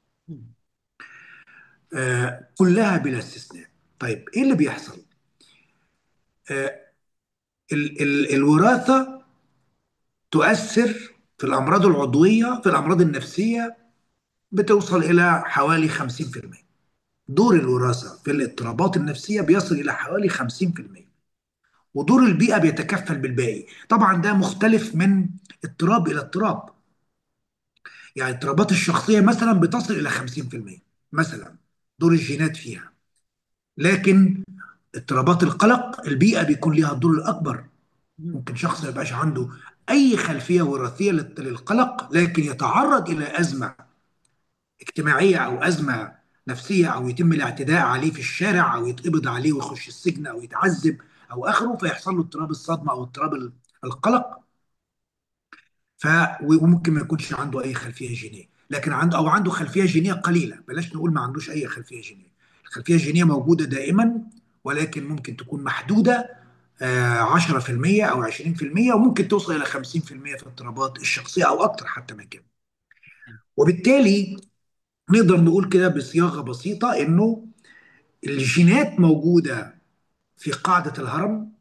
آه، كلها بلا استثناء طيب ايه اللي بيحصل آه، ال- ال- الوراثه تؤثر في الامراض العضويه في الامراض النفسيه بتوصل الى حوالي 50% دور الوراثة في الاضطرابات النفسية بيصل إلى حوالي 50% ودور البيئة بيتكفل بالباقي طبعا ده مختلف من اضطراب إلى اضطراب يعني اضطرابات الشخصية مثلا بتصل إلى 50% مثلا دور الجينات فيها لكن اضطرابات القلق البيئة بيكون ليها الدور الأكبر مم. ممكن شخص ما يبقاش عنده أي خلفية وراثية لل- للقلق لكن يتعرض إلى أزمة اجتماعية أو أزمة نفسية أو يتم الاعتداء عليه في الشارع أو يتقبض عليه ويخش السجن أو يتعذب أو آخره فيحصل له اضطراب الصدمة أو اضطراب ال- القلق ف وممكن ما يكونش عنده اي خلفيه جينيه لكن عنده او عنده خلفيه جينيه قليله بلاش نقول ما عندوش اي خلفيه جينيه الخلفيه الجينيه موجوده دائما ولكن ممكن تكون محدوده آه، 10% او 20% وممكن توصل الى 50% في اضطرابات الشخصيه او اكتر حتى من كده وبالتالي نقدر نقول كده بصياغه بسيطه انه الجينات موجوده في قاعده الهرم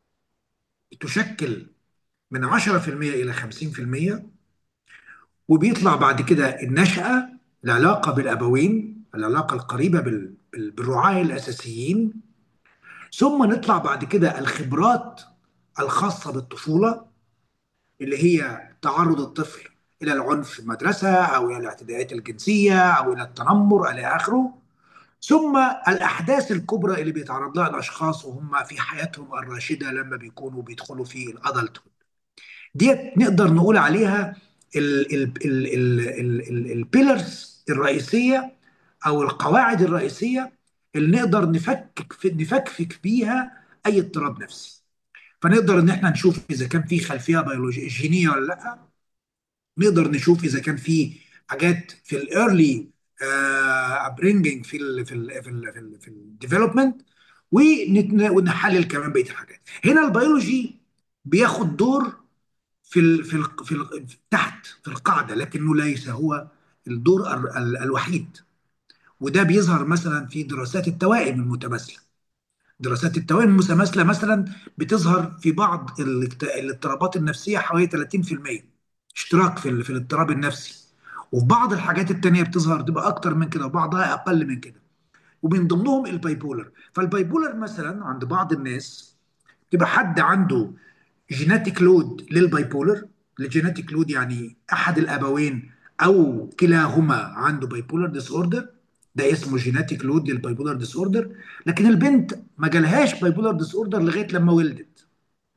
تشكل من 10% الى 50% وبيطلع بعد كده النشأة العلاقة بالأبوين العلاقة القريبة بال- بال- بالرعاة الأساسيين ثم نطلع بعد كده الخبرات الخاصة بالطفولة اللي هي تعرض الطفل إلى العنف في المدرسة أو إلى الاعتداءات الجنسية أو إلى التنمر إلى آخره ثم الأحداث الكبرى اللي بيتعرض لها الأشخاص وهم في حياتهم الراشدة لما بيكونوا بيدخلوا في الأدلت ديت نقدر نقول عليها البيلرز الرئيسيه او القواعد الرئيسيه اللي نقدر نفكك في نفكفك بيها اي اضطراب نفسي فنقدر ان احنا نشوف اذا كان في خلفيه بيولوجيه جينيه ولا لا نقدر نشوف اذا كان في حاجات في الايرلي ابرينجنج في ال في ال في ال في ال في الديفلوبمنت ونحلل كمان بقيه الحاجات هنا البيولوجي بياخد دور في ال في ال في ال تحت في القاعده لكنه ليس هو الدور ال ال الوحيد وده بيظهر مثلا في دراسات التوائم المتماثله دراسات التوائم المتماثله مثلا بتظهر في بعض الاكت- الاضطرابات النفسيه حوالي 30% اشتراك في ال- في الاضطراب النفسي وفي بعض الحاجات التانية بتظهر تبقى اكتر من كده وبعضها اقل من كده ومن ضمنهم البايبولر فالبايبولر مثلا عند بعض الناس تبقى حد عنده جيناتيك لود للبايبولر الجيناتيك لود يعني احد الابوين او كلاهما عنده بايبولر ديس اوردر ده اسمه جيناتيك لود للبايبولر ديس اوردر لكن البنت ما جالهاش بايبولر ديس اوردر لغايه لما ولدت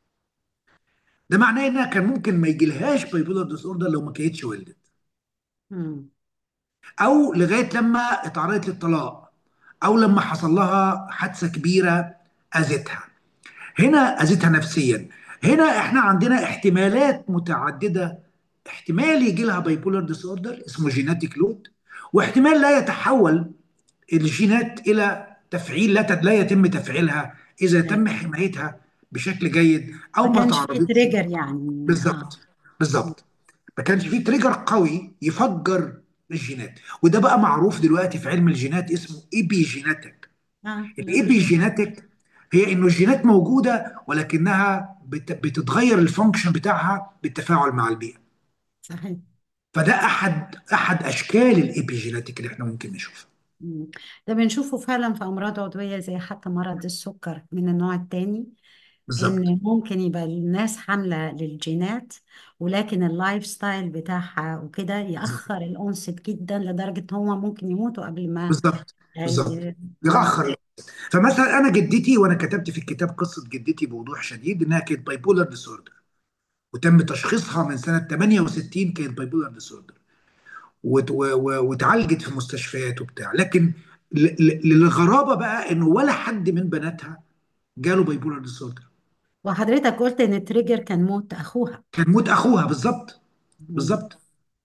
ده معناه انها كان ممكن ما يجيلهاش بايبولر ديس اوردر لو ما كانتش ولدت مم. او لغايه لما اتعرضت للطلاق او لما حصل لها حادثه كبيره اذتها هنا اذتها نفسيا هنا احنا عندنا احتمالات متعدده احتمال يجي لها بايبولار ديس اوردر اسمه جيناتيك لود واحتمال لا يتحول الجينات الى تفعيل لا تد- لا يتم تفعيلها اذا تم حمايتها بشكل جيد او ما ما كانش في تعرضتش تريجر يعني اه بالظبط بالظبط ما كانش فيه تريجر قوي يفجر الجينات وده بقى معروف دلوقتي في علم الجينات اسمه ايبي جيناتيك اه الايبي جيناتيك هي انه الجينات موجوده ولكنها بت- بتتغير الفانكشن بتاعها بالتفاعل مع البيئه صحيح فده احد احد اشكال الايبي جيناتيك اللي احنا ممكن نشوفها مم. ده بنشوفه فعلا في أمراض عضوية زي حتى مرض السكر من النوع التاني بالظبط إن ممكن يبقى الناس حاملة للجينات ولكن اللايف ستايل بتاعها وكده يأخر الأنست جدا لدرجة إن هما ممكن يموتوا قبل ما بالظبط آه، بالظبط ي- يتاخر فمثلا انا جدتي وانا كتبت في الكتاب قصه جدتي بوضوح شديد انها كانت بايبولار ديسوردر وتم تشخيصها من سنه 68 كانت بايبولار ديسوردر وت- و- و- واتعالجت في مستشفيات وبتاع لكن ل- ل- للغرابه بقى انه ولا حد من بناتها جاله بايبولار ديسوردر وحضرتك قلت إن التريجر كان موت أخوها كان موت اخوها بالظبط مم. بالظبط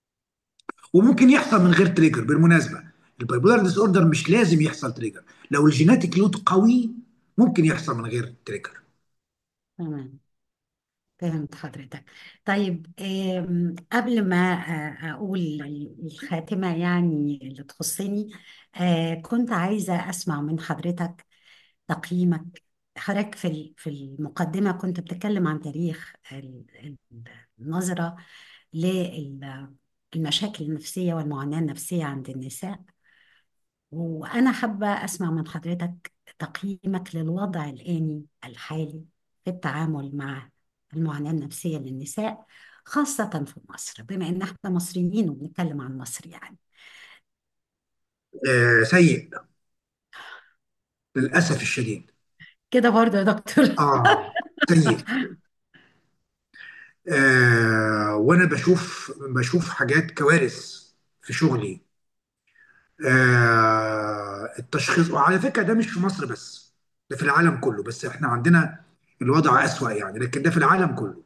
وممكن يحصل من غير تريجر بالمناسبه البايبولار ديس اوردر مش لازم يحصل تريجر لو الجيناتيك لود قوي ممكن يحصل من غير تريجر تمام فهمت حضرتك طيب آم، قبل ما آه، أقول الخاتمة يعني اللي تخصني آه، كنت عايزة أسمع من حضرتك تقييمك حضرتك في ال- في المقدمة كنت بتتكلم عن تاريخ ال- ال- النظرة للمشاكل النفسية والمعاناة النفسية عند النساء وأنا حابة أسمع من حضرتك تقييمك للوضع الآني الحالي في التعامل مع المعاناة النفسية للنساء خاصة في مصر بما إن احنا مصريين وبنتكلم عن مصر يعني آه سيء للأسف الشديد كده برضه يا دكتور اه سيء آه وانا بشوف بشوف حاجات كوارث في شغلي آه التشخيص وعلى فكرة ده مش في مصر بس ده في العالم كله بس احنا عندنا الوضع أسوأ يعني لكن ده في العالم كله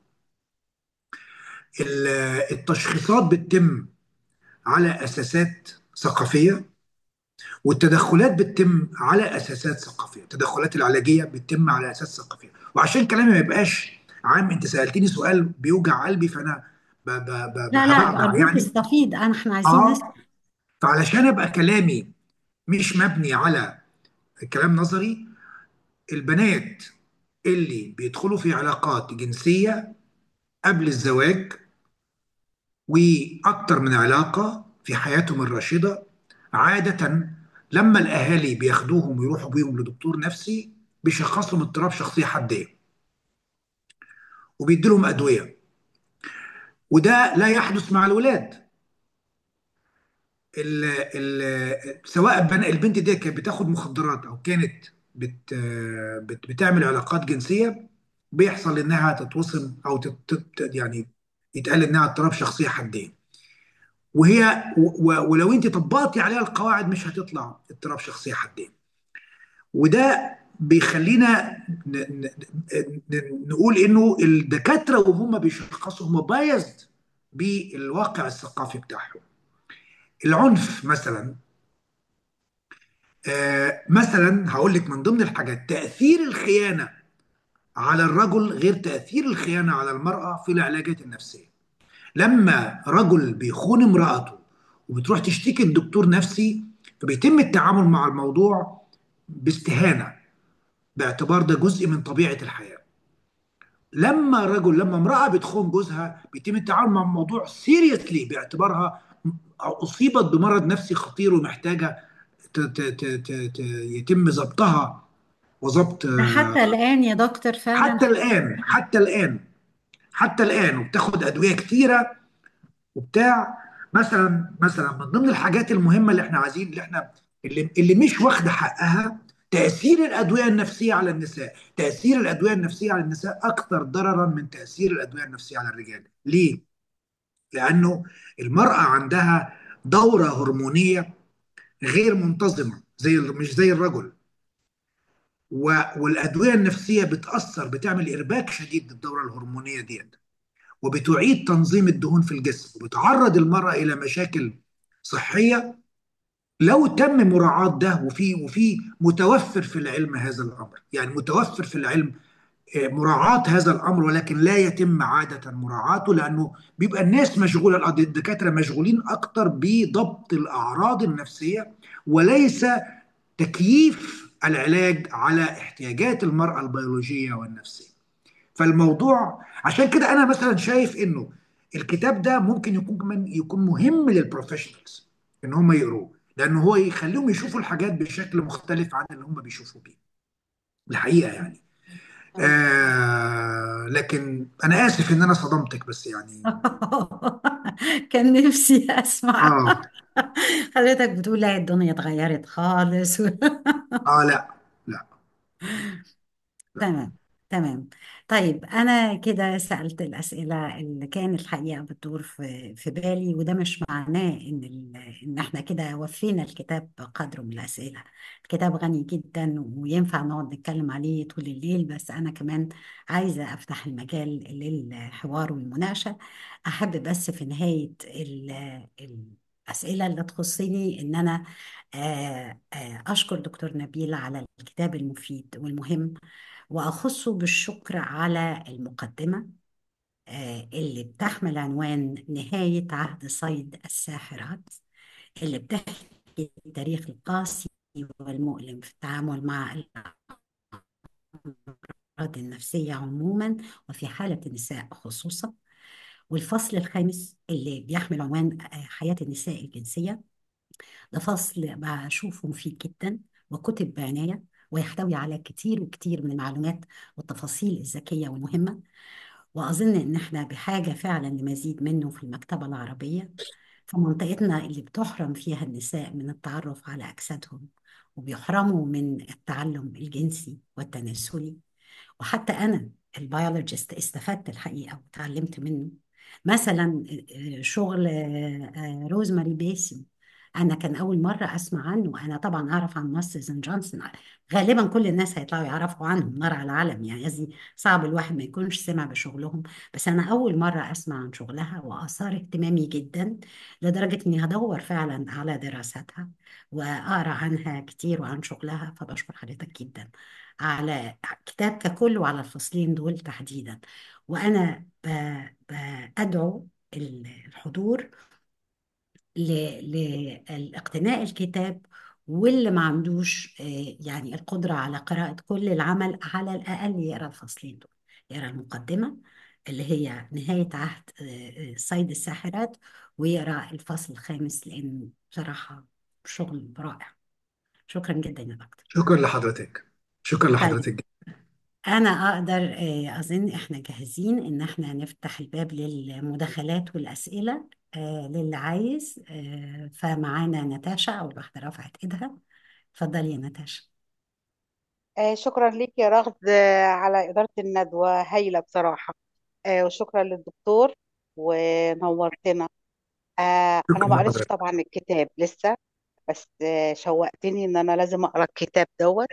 ال- التشخيصات بتتم على أساسات ثقافية والتدخلات بتتم على أساسات ثقافية التدخلات العلاجية بتتم على أساس ثقافية وعشان كلامي ما يبقاش عام انت سألتني سؤال بيوجع قلبي فأنا ب- ب- ب- لا لا بهبعبع أرجوك يعني استفيد أنا احنا عايزين نسمع اه فعلشان ابقى كلامي مش مبني على كلام نظري البنات اللي بيدخلوا في علاقات جنسية قبل الزواج وأكتر من علاقة في حياتهم الراشدة عادة لما الأهالي بياخدوهم ويروحوا بيهم لدكتور نفسي بيشخصهم اضطراب شخصية حادة وبيديلهم أدوية وده لا يحدث مع الولاد ال ال سواء البن- البنت دي كانت بتاخد مخدرات أو كانت بت بت بتعمل علاقات جنسية بيحصل إنها تتوصم أو تت تت- يعني يتقال إنها اضطراب شخصية حادة وهي و- و- ولو انت طبقتي عليها القواعد مش هتطلع اضطراب شخصيه حدين وده بيخلينا ن- ن- ن- نقول انه الدكاتره وهم بيشخصوا هم بايزد بالواقع الثقافي بتاعهم العنف مثلا آه، مثلا هقول لك من ضمن الحاجات تاثير الخيانه على الرجل غير تاثير الخيانه على المراه في العلاجات النفسيه لما رجل بيخون امرأته وبتروح تشتكي الدكتور نفسي فبيتم التعامل مع الموضوع باستهانة باعتبار ده جزء من طبيعة الحياة لما رجل لما امرأة بتخون جوزها بيتم التعامل مع الموضوع سيريسلي باعتبارها أصيبت بمرض نفسي خطير ومحتاجة ت- ت- ت- ت- ت- يتم ضبطها وضبط ده حتى الآن يا دكتور فعلا حتى الآن حتى الآن حتى الآن وبتاخد أدوية كتيرة وبتاع مثلا مثلا من ضمن الحاجات المهمه اللي احنا عايزين اللي احنا اللي, اللي مش واخده حقها تاثير الادويه النفسيه على النساء تاثير الادويه النفسيه على النساء اكثر ضررا من تاثير الادويه النفسيه على الرجال ليه لانه المراه عندها دوره هرمونيه غير منتظمه زي مش زي الرجل و- والادويه النفسيه بتاثر بتعمل ارباك شديد للدوره الهرمونيه ديت وبتعيد تنظيم الدهون في الجسم وبتعرض المرأة إلى مشاكل صحية لو تم مراعاة ده وفي وفي متوفر في العلم هذا الأمر يعني متوفر في العلم آه، مراعاة هذا الأمر ولكن لا يتم عادة مراعاته لأنه بيبقى الناس مشغولة الأد- الدكاترة مشغولين أكتر بضبط الأعراض النفسية وليس تكييف العلاج على احتياجات المرأة البيولوجية والنفسية فالموضوع عشان كده انا مثلا شايف انه الكتاب ده ممكن يكون كمان يكون مهم للبروفيشنالز ان هم يقروه لانه هو يخليهم يشوفوا الحاجات بشكل مختلف عن اللي هم بيشوفوا بيه الحقيقه يعني آه لكن انا اسف ان انا صدمتك بس يعني كان نفسي أسمع اه حضرتك بتقول لا الدنيا اتغيرت خالص اه لا لا لا تمام تمام طيب أنا كده سألت الأسئلة اللي كان الحقيقة بتدور في في بالي وده مش معناه إن ال- إن إحنا كده وفينا الكتاب بقدره من الأسئلة الكتاب غني جدا وينفع نقعد نتكلم عليه طول الليل بس أنا كمان عايزة أفتح المجال للحوار والمناقشة أحب بس في نهاية ال- الأسئلة اللي تخصني إن أنا آه، آه، أشكر دكتور نبيل على الكتاب المفيد والمهم وأخصه بالشكر على المقدمة آه، اللي بتحمل عنوان نهاية عهد صيد الساحرات اللي بتحكي التاريخ القاسي والمؤلم في التعامل مع الأمراض النفسية عموما وفي حالة النساء خصوصا والفصل الخامس اللي بيحمل عنوان آه، حياة النساء الجنسية ده فصل بشوفه مفيد جدا وكتب بعناية ويحتوي على كتير وكتير من المعلومات والتفاصيل الذكية والمهمة وأظن إن إحنا بحاجة فعلا لمزيد منه في المكتبة العربية في منطقتنا اللي بتحرم فيها النساء من التعرف على أجسادهم وبيحرموا من التعلم الجنسي والتناسلي وحتى أنا البيولوجيست استفدت الحقيقة وتعلمت منه مثلا آه، شغل آه، آه، روزماري بيسي أنا كان أول مرة أسمع عنه أنا طبعا أعرف عن ماسترز اند جونسون غالبا كل الناس هيطلعوا يعرفوا عنهم نار على العالم يعني قصدي صعب الواحد ما يكونش سمع بشغلهم بس أنا أول مرة أسمع عن شغلها وآثار اهتمامي جدا لدرجة إني هدور فعلا على دراستها وأقرأ عنها كتير وعن شغلها فبشكر حضرتك جدا على كتاب ككل وعلى الفصلين دول تحديدا وأنا ب- بأدعو الحضور ل- لاقتناء الكتاب واللي ما عندوش آه، يعني القدرة على قراءة كل العمل على الأقل يقرأ الفصلين دول يقرأ المقدمة اللي هي نهاية عهد آه، آه، صيد الساحرات ويقرأ الفصل الخامس لأن بصراحة شغل رائع شكرا جدا يا دكتور شكرا لحضرتك شكرا طيب لحضرتك أنا أقدر آه، أظن إحنا جاهزين إن إحنا نفتح الباب للمداخلات والأسئلة آه، للي عايز آه، فمعانا ناتاشا أول واحدة رفعت إيدها اتفضلي يا ناتاشا آه، شكرا ليك يا رغد آه، على إدارة الندوة هايلة بصراحة آه، وشكرا للدكتور ونورتنا آه، أنا شكرا ما قريتش لحضرتك طبعا الكتاب لسه بس آه، شوقتني إن أنا لازم أقرأ الكتاب دوت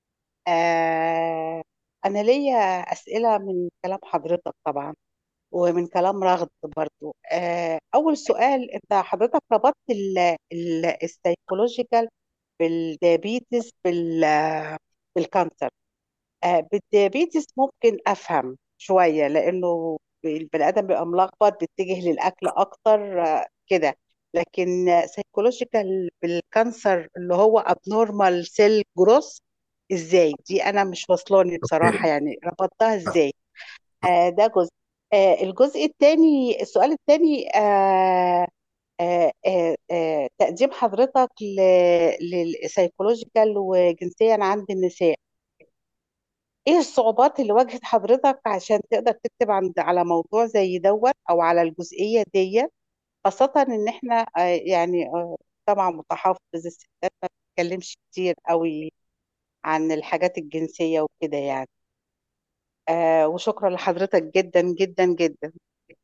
آه، أنا ليا أسئلة من كلام حضرتك طبعا ومن كلام رغد برضو آه، أول سؤال أنت حضرتك ربطت ال- ال- السيكولوجيكال بالديابيتس بال بالكانسر آه، بالديابيتس ممكن افهم شويه لانه البني ادم بيبقى ملخبط بيتجه للاكل اكتر آه، كده لكن سيكولوجيكال بالكانسر اللي هو ابنورمال سيل جروث ازاي دي انا مش واصلاني بصراحه اوكي يعني ربطتها ازاي آه ده جزء آه الجزء الثاني السؤال الثاني آه آه آه آه تقديم حضرتك للسيكولوجيكال وجنسيا عند النساء ايه الصعوبات اللي واجهت حضرتك عشان تقدر تكتب عند على موضوع زي دوت او على الجزئية دي خاصة ان احنا آه، يعني آه، طبعا متحفظ الستات ما بتتكلمش كتير قوي عن الحاجات الجنسية وكده يعني آه وشكرا لحضرتك جدا جدا جدا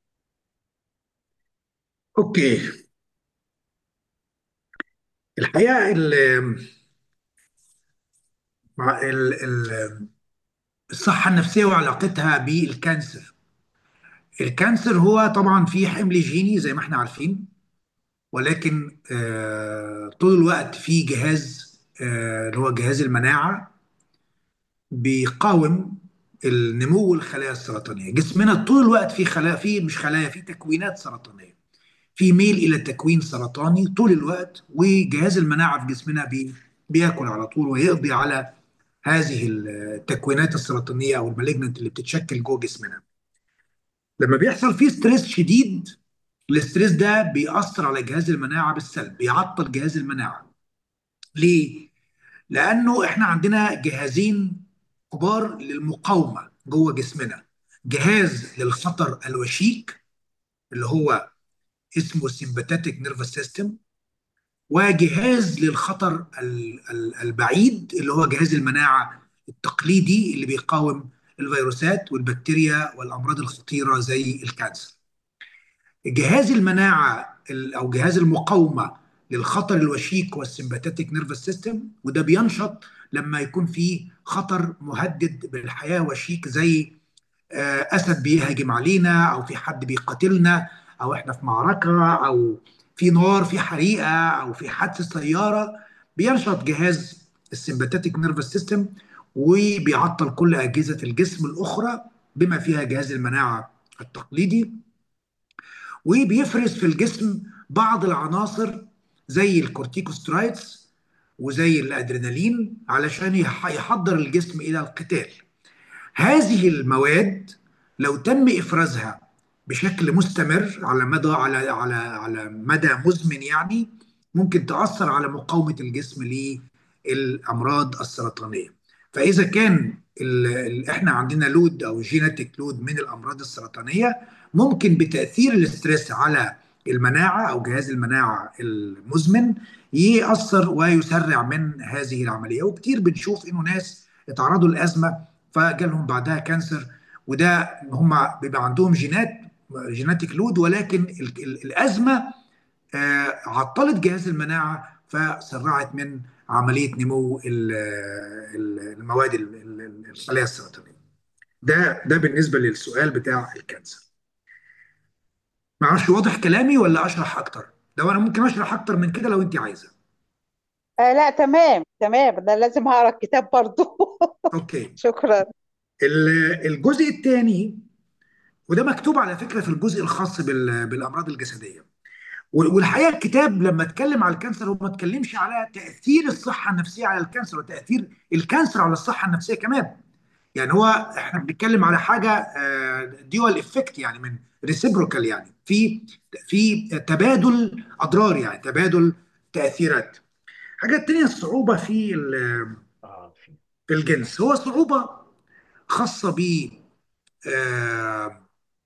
اوكي الحقيقه ال- مع ال- ال- الصحه النفسيه وعلاقتها بالكانسر الكانسر هو طبعا فيه حمل جيني زي ما احنا عارفين ولكن آه، طول الوقت في جهاز آه، اللي هو جهاز المناعه بيقاوم النمو الخلايا السرطانيه جسمنا طول الوقت في خلايا في مش خلايا في تكوينات سرطانيه في ميل الى تكوين سرطاني طول الوقت وجهاز المناعه في جسمنا بي بياكل على طول ويقضي على هذه التكوينات السرطانيه او المالجنت اللي بتتشكل جوه جسمنا لما بيحصل فيه ستريس شديد الاستريس ده بيأثر على جهاز المناعه بالسلب بيعطل جهاز المناعه ليه لانه احنا عندنا جهازين كبار للمقاومه جوه جسمنا جهاز للخطر الوشيك اللي هو اسمه السيمباتيك نيرفس سيستم وجهاز للخطر ال- ال- البعيد اللي هو جهاز المناعه التقليدي اللي بيقاوم الفيروسات والبكتيريا والامراض الخطيره زي الكانسر. جهاز المناعه ال- او جهاز المقاومه للخطر الوشيك والسمباتيك نيرفس سيستم وده بينشط لما يكون في خطر مهدد بالحياه وشيك زي آه، اسد بيهجم علينا او في حد بيقاتلنا او احنا في معركه او في نار في حريقه او في حادثه سياره بينشط جهاز السمباتيك نيرفس سيستم وبيعطل كل اجهزه الجسم الاخرى بما فيها جهاز المناعه التقليدي وبيفرز في الجسم بعض العناصر زي الكورتيكوسترايدز وزي الادرينالين علشان يح- يحضر الجسم الى القتال هذه المواد لو تم افرازها بشكل مستمر على مدى على على على مدى مزمن يعني ممكن تأثر على مقاومة الجسم للأمراض السرطانية فإذا كان ال ال احنا عندنا لود أو جيناتيك لود من الأمراض السرطانية ممكن بتأثير الاسترس على المناعة أو جهاز المناعة المزمن يأثر ويسرع من هذه العملية وكتير بنشوف إنه ناس اتعرضوا لأزمة فجالهم بعدها كانسر وده هم بيبقى عندهم جينات جيناتيك لود ولكن ال ال الأزمة آه، عطلت جهاز المناعة فسرعت من عملية نمو ال- ال- المواد ال- ال- الخلايا السرطانية ده ده بالنسبة للسؤال بتاع الكانسر ما اعرفش واضح كلامي ولا اشرح اكتر ده انا ممكن اشرح اكتر من كده لو انت عايزة آه لا تمام تمام ده لازم هقرا الكتاب برضو اوكي شكرا ال- الجزء الثاني وده مكتوب على فكرة في الجزء الخاص بال- بالامراض الجسدية والحقيقه الكتاب لما اتكلم على الكانسر هو ما اتكلمش على تاثير الصحه النفسيه على الكانسر وتاثير الكانسر على الصحه النفسيه كمان يعني هو احنا بنتكلم على حاجه ديوال افكت يعني من ريسيبروكال يعني في في تبادل اضرار يعني تبادل تاثيرات حاجه تانية الصعوبه في ال- في الجنس هو صعوبه خاصه ب آه،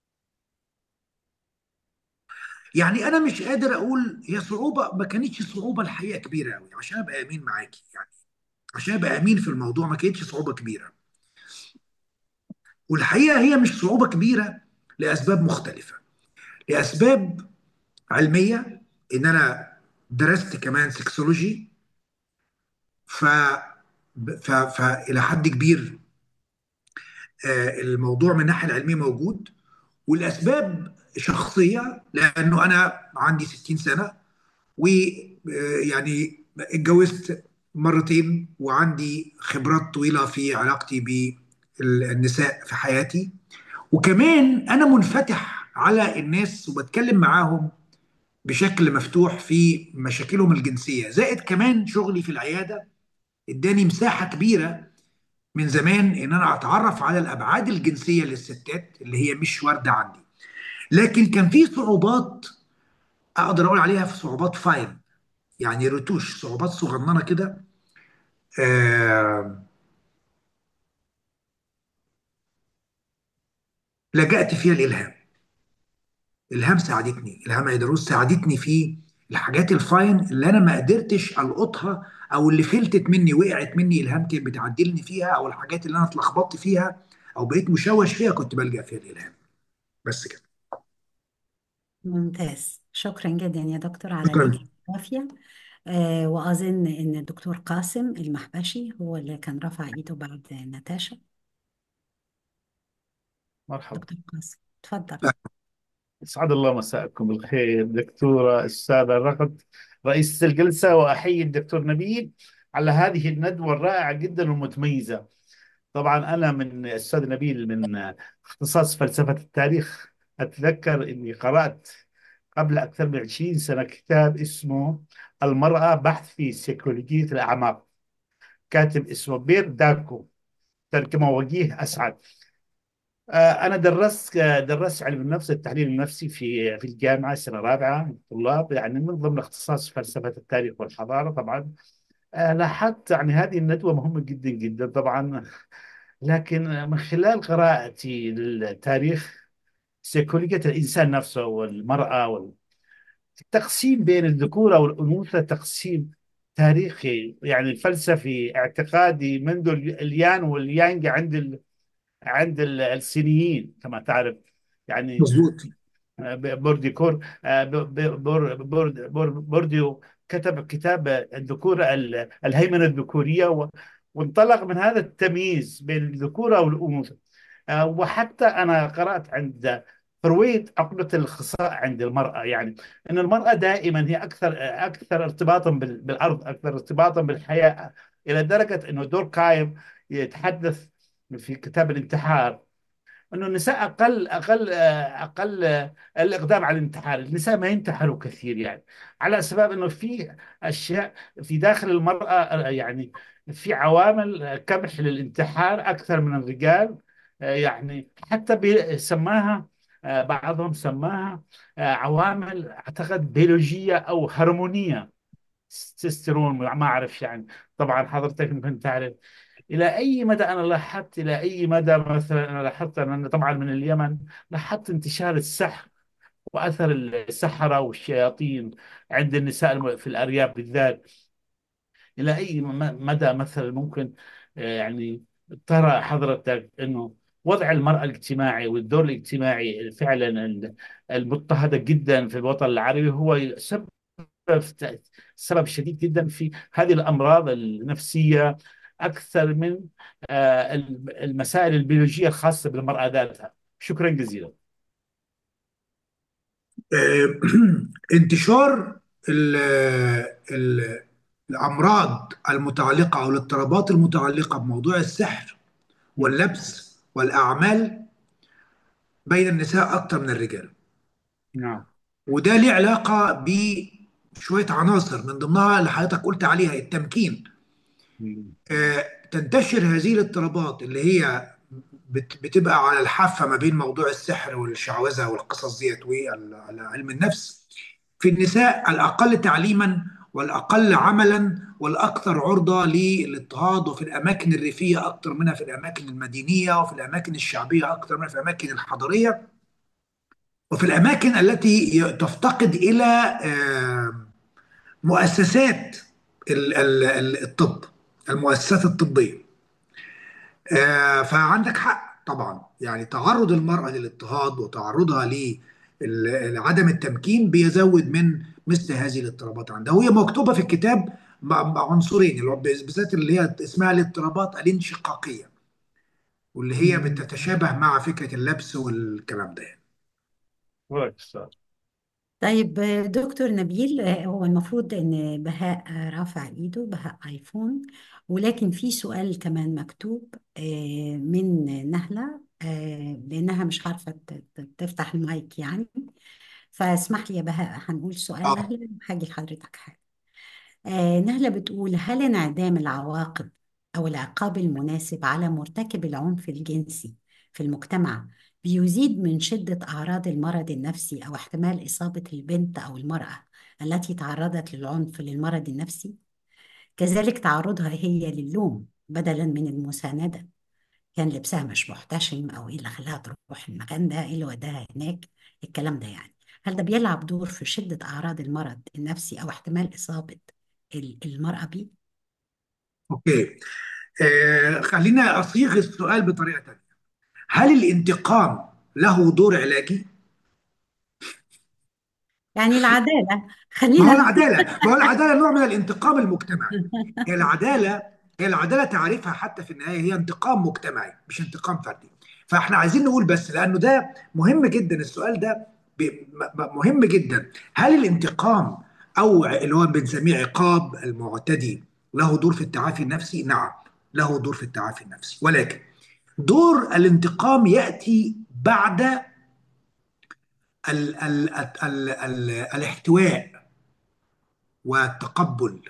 يعني انا مش قادر اقول هي صعوبه ما كانتش صعوبه الحقيقه كبيره قوي عشان ابقى امين معاكي يعني عشان ابقى امين في الموضوع ما كانتش صعوبه كبيره والحقيقه هي مش صعوبه كبيره لاسباب مختلفه لاسباب علميه ان انا درست كمان سكسولوجي ف ف فالى حد كبير آه، الموضوع من الناحيه العلميه موجود والاسباب شخصيه لانه انا عندي 60 سنه ويعني اتجوزت مرتين وعندي خبرات طويلة في علاقتي بالنساء في حياتي وكمان أنا منفتح على الناس وبتكلم معاهم بشكل مفتوح في مشاكلهم الجنسية زائد كمان شغلي في العيادة اداني مساحة كبيرة من زمان ان انا اتعرف على الابعاد الجنسية للستات اللي هي مش واردة عندي لكن كان في صعوبات اقدر اقول عليها في صعوبات فاين يعني رتوش صعوبات صغننه كده آه لجأت فيها الالهام الهام ساعدتني الهام ايدروس ساعدتني في الحاجات الفاين اللي انا ما قدرتش القطها او اللي فلتت مني وقعت مني الهام كانت بتعدلني فيها او الحاجات اللي انا اتلخبطت فيها او بقيت مشوش فيها كنت بلجأ فيها الالهام بس كده ممتاز شكرا جدا يا دكتور على شكرا الإجابة الوافية آه وأظن إن الدكتور قاسم المحبشي هو اللي كان رفع إيده بعد نتاشا مرحبا دكتور قاسم اتفضل اسعد الله مساءكم بالخير دكتورة استاذة رغد رئيسة الجلسة واحيي الدكتور نبيل على هذه الندوة الرائعة جدا والمتميزة طبعا انا من استاذ نبيل من اختصاص فلسفة التاريخ اتذكر اني قرأت قبل اكثر من 20 سنة كتاب اسمه المرأة بحث في سيكولوجية الاعماق كاتب اسمه بير داكو ترجمة وجيه اسعد آه، أنا درست درست علم النفس التحليل النفسي في في الجامعة سنة رابعة طلاب يعني من ضمن اختصاص فلسفة التاريخ والحضارة طبعا آه، لاحظت يعني هذه الندوة مهمة جدا جدا طبعا لكن من خلال قراءتي للتاريخ سيكولوجية الإنسان نفسه والمرأة والتقسيم بين الذكورة والأنوثة تقسيم تاريخي يعني فلسفي اعتقادي منذ اليان واليانج عند ال... عند ال- الصينيين كما تعرف يعني مظبوط بورديكور آه، ب- ب- بور بور بور بورديو كتب كتاب الذكورة ال- الهيمنة الذكورية و- وانطلق من هذا التمييز بين الذكورة والأنوثة آه، وحتى أنا قرأت عند فرويد عقدة الخصاء عند المرأة يعني أن المرأة دائما هي أكثر أكثر ارتباطا بال- بالأرض أكثر ارتباطا بالحياة إلى درجة أنه دوركايم يتحدث في كتاب الانتحار انه النساء اقل اقل اقل الاقدام على الانتحار، النساء ما ينتحروا كثير يعني على اسباب انه في اشياء في داخل المراه يعني في عوامل كبح للانتحار اكثر من الرجال يعني حتى بي- سماها بعضهم سماها عوامل اعتقد بيولوجيه او هرمونيه تستوستيرون ما اعرف يعني طبعا حضرتك ممكن تعرف الى اي مدى انا لاحظت الى اي مدى مثلا انا لاحظت انا طبعا من اليمن لاحظت انتشار السحر واثر السحره والشياطين عند النساء الم- في الارياف بالذات الى اي م- مدى مثلا ممكن آه، يعني ترى حضرتك انه وضع المرأة الاجتماعي والدور الاجتماعي فعلا ال- المضطهدة جدا في الوطن العربي هو سبب سبب شديد جدا في هذه الأمراض النفسية أكثر من آه، المسائل البيولوجية الخاصة بالمرأة ذاتها شكرا جزيلا آه، انتشار ال ال الأمراض المتعلقة أو الاضطرابات المتعلقة بموضوع السحر واللبس والأعمال بين النساء أكثر من الرجال نعم وده ليه علاقة بشوية عناصر من ضمنها اللي حضرتك قلت عليها التمكين آه، تنتشر هذه الاضطرابات اللي هي بت- بتبقى على الحافة ما بين موضوع السحر والشعوذة والقصص ديت وعلم النفس في النساء الأقل تعليما والأقل عملا والأكثر عرضة للاضطهاد وفي الأماكن الريفية أكثر منها في الأماكن المدينية وفي الأماكن الشعبية أكثر منها في الأماكن الحضرية وفي الأماكن التي تفتقد إلى آه، مؤسسات ال- ال- ل- الطب المؤسسات الطبية آه، فعندك حق طبعا يعني تعرض المرأة للاضطهاد وتعرضها لعدم التمكين بيزود من مثل هذه الاضطرابات عندها وهي مكتوبة في الكتاب مع مع عنصرين اللي هو بالذات اللي هي اسمها الاضطرابات الانشقاقية واللي هي بتتشابه مع فكرة اللبس والكلام ده وراك أستاذ. طيب دكتور نبيل هو المفروض ان بهاء رافع ايده بهاء ايفون ولكن في سؤال كمان مكتوب آه، من نهلة آه، لانها مش عارفة ت- ت- تفتح المايك يعني فاسمح لي يا بهاء هنقول سؤال اه نهلة وهاجي لحضرتك حاجة آه، نهلة بتقول هل انعدام العواقب أو العقاب المناسب على مرتكب العنف الجنسي في المجتمع بيزيد من شدة أعراض المرض النفسي أو احتمال إصابة البنت أو المرأة التي تعرضت للعنف للمرض النفسي؟ كذلك تعرضها هي للوم بدلا من المساندة كان لبسها مش محتشم أو إيه اللي خلاها تروح المكان ده إيه اللي وداها هناك الكلام ده يعني هل ده بيلعب دور في شدة أعراض المرض النفسي أو احتمال إصابة ال- المرأة بيه؟ اوكي آه خلينا اصيغ السؤال بطريقة تانية هل الانتقام له دور علاجي؟ يعني العدالة ما هو خلينا العدالة ما هو العدالة نوع من الانتقام المجتمعي هي العدالة هي العدالة تعريفها حتى في النهاية هي انتقام مجتمعي مش انتقام فردي فاحنا عايزين نقول بس لأنه ده مهم جدا السؤال ده ب- م- مهم جدا هل الانتقام أو اللي هو بنسميه عقاب المعتدي له دور في التعافي النفسي؟ نعم له دور في التعافي النفسي ولكن دور الانتقام يأتي بعد ال ال ال ال الاحتواء والتقبل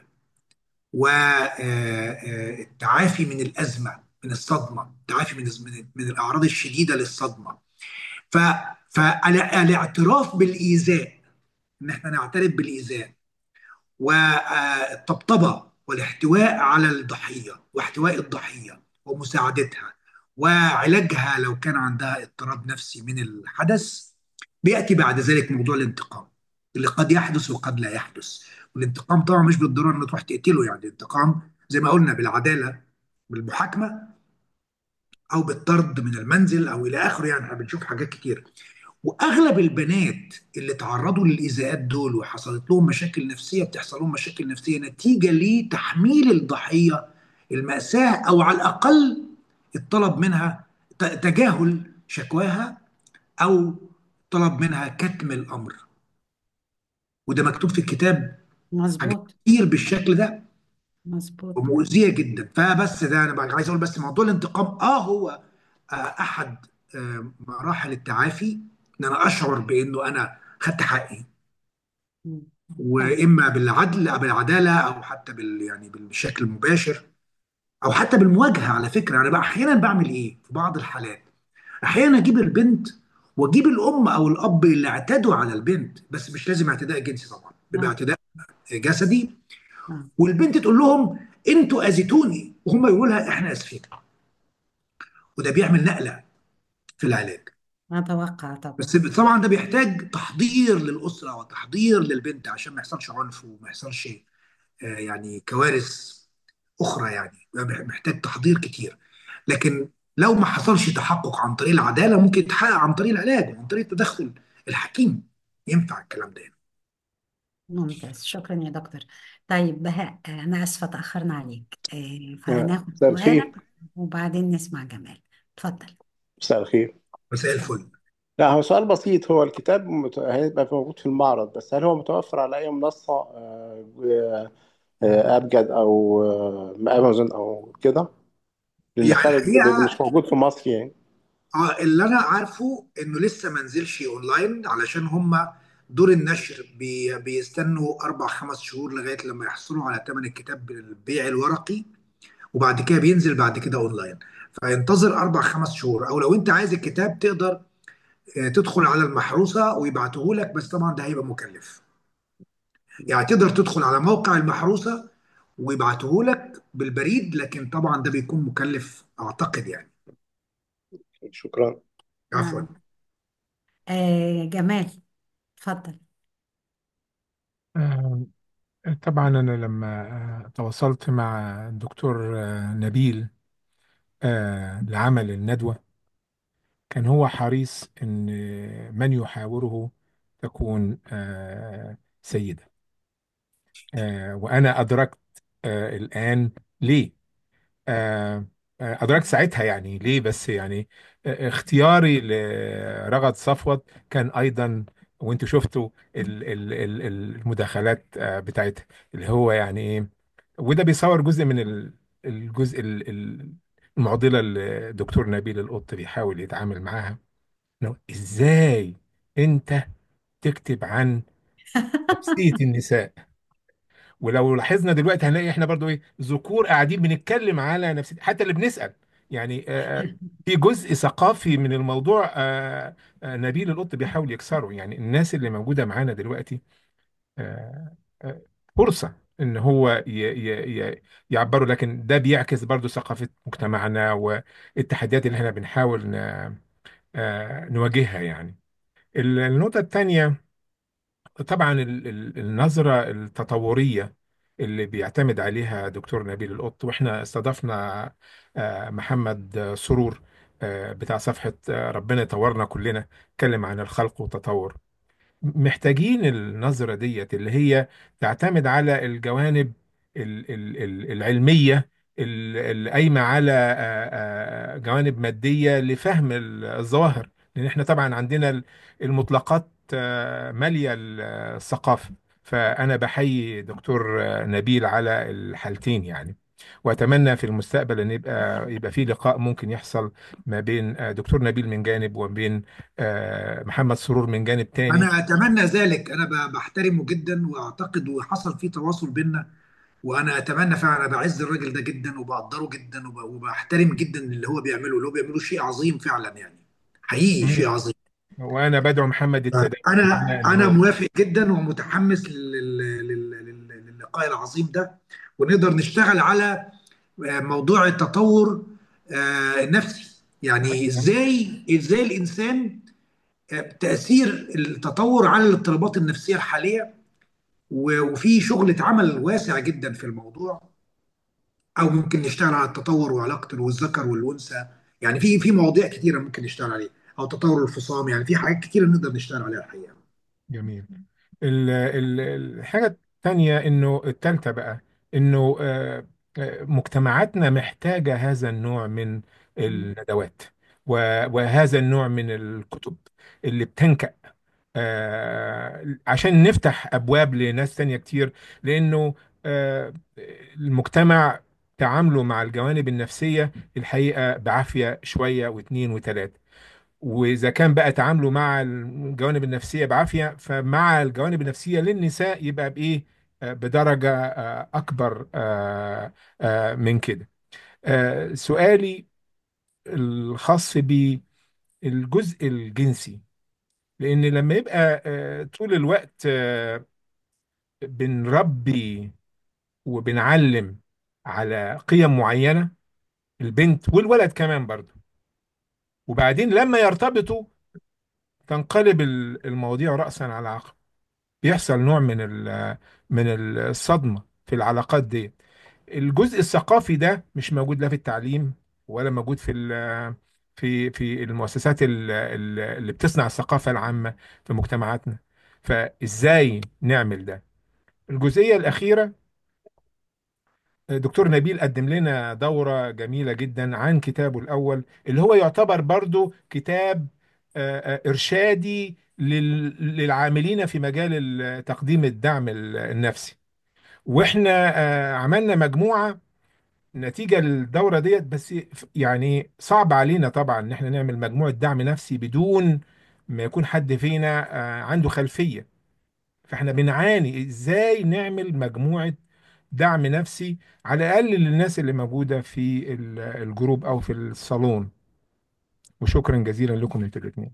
والتعافي من الازمه من الصدمه التعافي من من من الاعراض الشديده للصدمه ف فالاعتراف بالايذاء ان احنا نعترف بالايذاء والطبطبه والاحتواء على الضحيه واحتواء الضحيه ومساعدتها وعلاجها لو كان عندها اضطراب نفسي من الحدث بياتي بعد ذلك موضوع الانتقام اللي قد يحدث وقد لا يحدث والانتقام طبعا مش بالضروره انك تروح تقتله يعني الانتقام زي ما قلنا بالعداله بالمحاكمه او بالطرد من المنزل او الى اخره يعني احنا بنشوف حاجات كتير واغلب البنات اللي تعرضوا للايذاءات دول وحصلت لهم مشاكل نفسيه بتحصل لهم مشاكل نفسيه نتيجه لتحميل الضحيه الماساه او على الاقل الطلب منها ت- تجاهل شكواها او طلب منها كتم الامر وده مكتوب في الكتاب حاجات مظبوط كتير بالشكل ده مظبوط ومؤذيه جدا فبس ده انا بقى عايز اقول بس موضوع الانتقام اه هو آه احد آه مراحل التعافي ان انا اشعر بانه انا خدت حقي مم. واما بالعدل او بالعداله او حتى بال يعني بالشكل المباشر او حتى بالمواجهه على فكره انا بقى احيانا بعمل ايه في بعض الحالات احيانا اجيب البنت واجيب الام او الاب اللي اعتدوا على البنت بس مش لازم اعتداء جنسي طبعا بيبقى آه. اعتداء جسدي آه. والبنت تقول لهم انتوا اذيتوني وهم يقولوا لها احنا اسفين وده بيعمل نقله في العلاج أتوقع طبعا بس طبعا ده بيحتاج تحضير للاسره وتحضير للبنت عشان ما يحصلش عنف وما يحصلش آه، يعني كوارث اخرى يعني محتاج تحضير كتير لكن لو ما حصلش تحقق عن طريق العداله ممكن يتحقق عن طريق العلاج وعن طريق التدخل الحكيم ينفع الكلام ده يعني. ممتاز شكرا يا دكتور طيب بهاء آه، أنا آسفة تأخرنا عليك آه، آه، فهناخد مساء الخير سؤالك وبعدين نسمع جمال اتفضل مساء الخير مساء الفل لا هو سؤال بسيط هو الكتاب مت... هيبقى موجود في المعرض بس هل هو متوفر على أي منصة آه، آه، أبجد أو آه، أمازون أو كده لأن يعني خارج الحقيقه مش موجود في مصر يعني اه اللي انا عارفه انه لسه ما نزلش اونلاين علشان هم دور النشر بي بيستنوا اربع خمس شهور لغايه لما يحصلوا على ثمن الكتاب بالبيع الورقي وبعد كده بينزل بعد كده اونلاين فينتظر اربع خمس شهور او لو انت عايز الكتاب تقدر آه، تدخل على المحروسه ويبعته لك بس طبعا ده هيبقى مكلف يعني تقدر تدخل على موقع المحروسه ويبعته لك بالبريد لكن طبعا ده بيكون مكلف اعتقد يعني شكرا عفوا نعم آه جمال اتفضل آه، طبعا أنا لما آه، تواصلت مع الدكتور آه، نبيل آه، لعمل الندوة كان هو حريص إن من يحاوره تكون آه، سيدة آه، وأنا أدركت آه، الآن ليه آه، آه، أدركت ساعتها يعني ليه بس يعني آه، اختياري لرغد صفوت كان أيضا وانتوا شفتوا ال- ال- ال- المداخلات آه، بتاعتها اللي هو يعني ايه وده بيصور جزء من ال- الجزء ال- ال- المعضلة اللي الدكتور نبيل القط بيحاول يتعامل معاها إنه ازاي انت تكتب عن نفسية النساء ولو لاحظنا دلوقتي هنلاقي احنا برضو ايه ذكور قاعدين بنتكلم على نفس حتى اللي بنسأل يعني آه، آه، في جزء ثقافي من الموضوع آه، آه، نبيل القط بيحاول يكسره يعني الناس اللي موجودة معانا دلوقتي آه، آه، فرصة ان هو ي- ي- ي- يعبروا لكن ده بيعكس برضو ثقافة مجتمعنا والتحديات اللي احنا بنحاول ن- آه، نواجهها يعني النقطة الثانية طبعا ال- ال- النظرة التطورية اللي بيعتمد عليها دكتور نبيل القط واحنا استضفنا آه، محمد آه، سرور آه، بتاع صفحة آه، ربنا يطورنا كلنا اتكلم عن الخلق والتطور محتاجين النظرة ديت اللي هي تعتمد على الجوانب ال- ال- ال- العلمية ال- اللي قايمة على آه، آه، جوانب مادية لفهم الظواهر لأن احنا طبعا عندنا المطلقات آه، مالية الثقافة فأنا بحيي دكتور آه، نبيل على الحالتين يعني وأتمنى في المستقبل أن يبقى يبقى في لقاء ممكن يحصل ما بين آه، دكتور نبيل من جانب وبين آه، محمد سرور من جانب تاني انا اتمنى ذلك انا ب- بحترمه جدا واعتقد وحصل فيه تواصل بيننا وانا اتمنى فعلا انا بعز الراجل ده جدا وبقدره جدا وب- وبحترم جدا اللي هو بيعمله اللي هو بيعمله شيء عظيم فعلا يعني حقيقي شيء عظيم وانا بدعو محمد التدين انا ان انا هو موافق جدا ومتحمس لل- لل- لل- للقاء العظيم ده ونقدر نشتغل على آه، موضوع التطور آه، النفسي يعني ازاي ازاي الانسان آه، تاثير التطور على الاضطرابات النفسيه الحاليه و- وفي شغل اتعمل واسع جدا في الموضوع او ممكن نشتغل على التطور وعلاقه الذكر والانثى يعني في في مواضيع كتيره ممكن نشتغل عليها او تطور الفصام يعني في حاجات كتيره نقدر نشتغل عليها الحقيقه جميل ال- ال- الحاجة التانية انه التالتة بقى انه آه، آه، مجتمعاتنا محتاجة هذا النوع من الندوات و- وهذا النوع من الكتب اللي بتنكأ آه، عشان نفتح ابواب لناس تانية كتير لانه آه، المجتمع تعامله مع الجوانب النفسية الحقيقة بعافية شوية واثنين وثلاثة واذا كان بقى تعامله مع الجوانب النفسيه بعافيه فمع الجوانب النفسيه للنساء يبقى بايه آه، بدرجه آه، اكبر آه، آه، من كده آه، سؤالي الخاص بالجزء الجنسي لان لما يبقى آه، طول الوقت آه، بنربي وبنعلم على قيم معينة البنت والولد كمان برضو وبعدين لما يرتبطوا تنقلب ال- المواضيع رأسا على عقب بيحصل نوع من ال- من الصدمة في العلاقات دي الجزء الثقافي ده مش موجود لا في التعليم ولا موجود في ال- في في المؤسسات ال- ال- اللي بتصنع الثقافة العامة في مجتمعاتنا فازاي نعمل ده الجزئية الأخيرة دكتور نبيل قدم لنا دورة جميلة جدا عن كتابه الأول اللي هو يعتبر برضو كتاب آه، آه، إرشادي لل- للعاملين في مجال ال- تقديم الدعم ال- النفسي واحنا آه، عملنا مجموعة نتيجة للدورة ديت بس يعني صعب علينا طبعا ان احنا نعمل مجموعة دعم نفسي بدون ما يكون حد فينا آه، عنده خلفية فاحنا بنعاني ازاي نعمل مجموعة دعم نفسي على الأقل للناس اللي موجودة في ال- الجروب أو في الصالون وشكرا جزيلا لكم انتوا الاثنين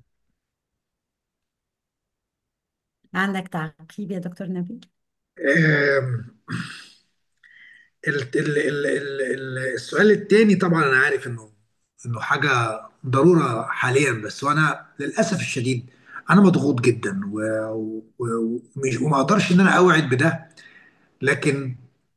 عندك تعقيب يا دكتور نبيل آم، ال- ال- ال- ال- ال- السؤال التاني طبعا انا عارف انه انه حاجه ضروره حاليا بس وانا للاسف الشديد انا مضغوط جدا و- و- ومش وما اقدرش ان انا اوعد بده لكن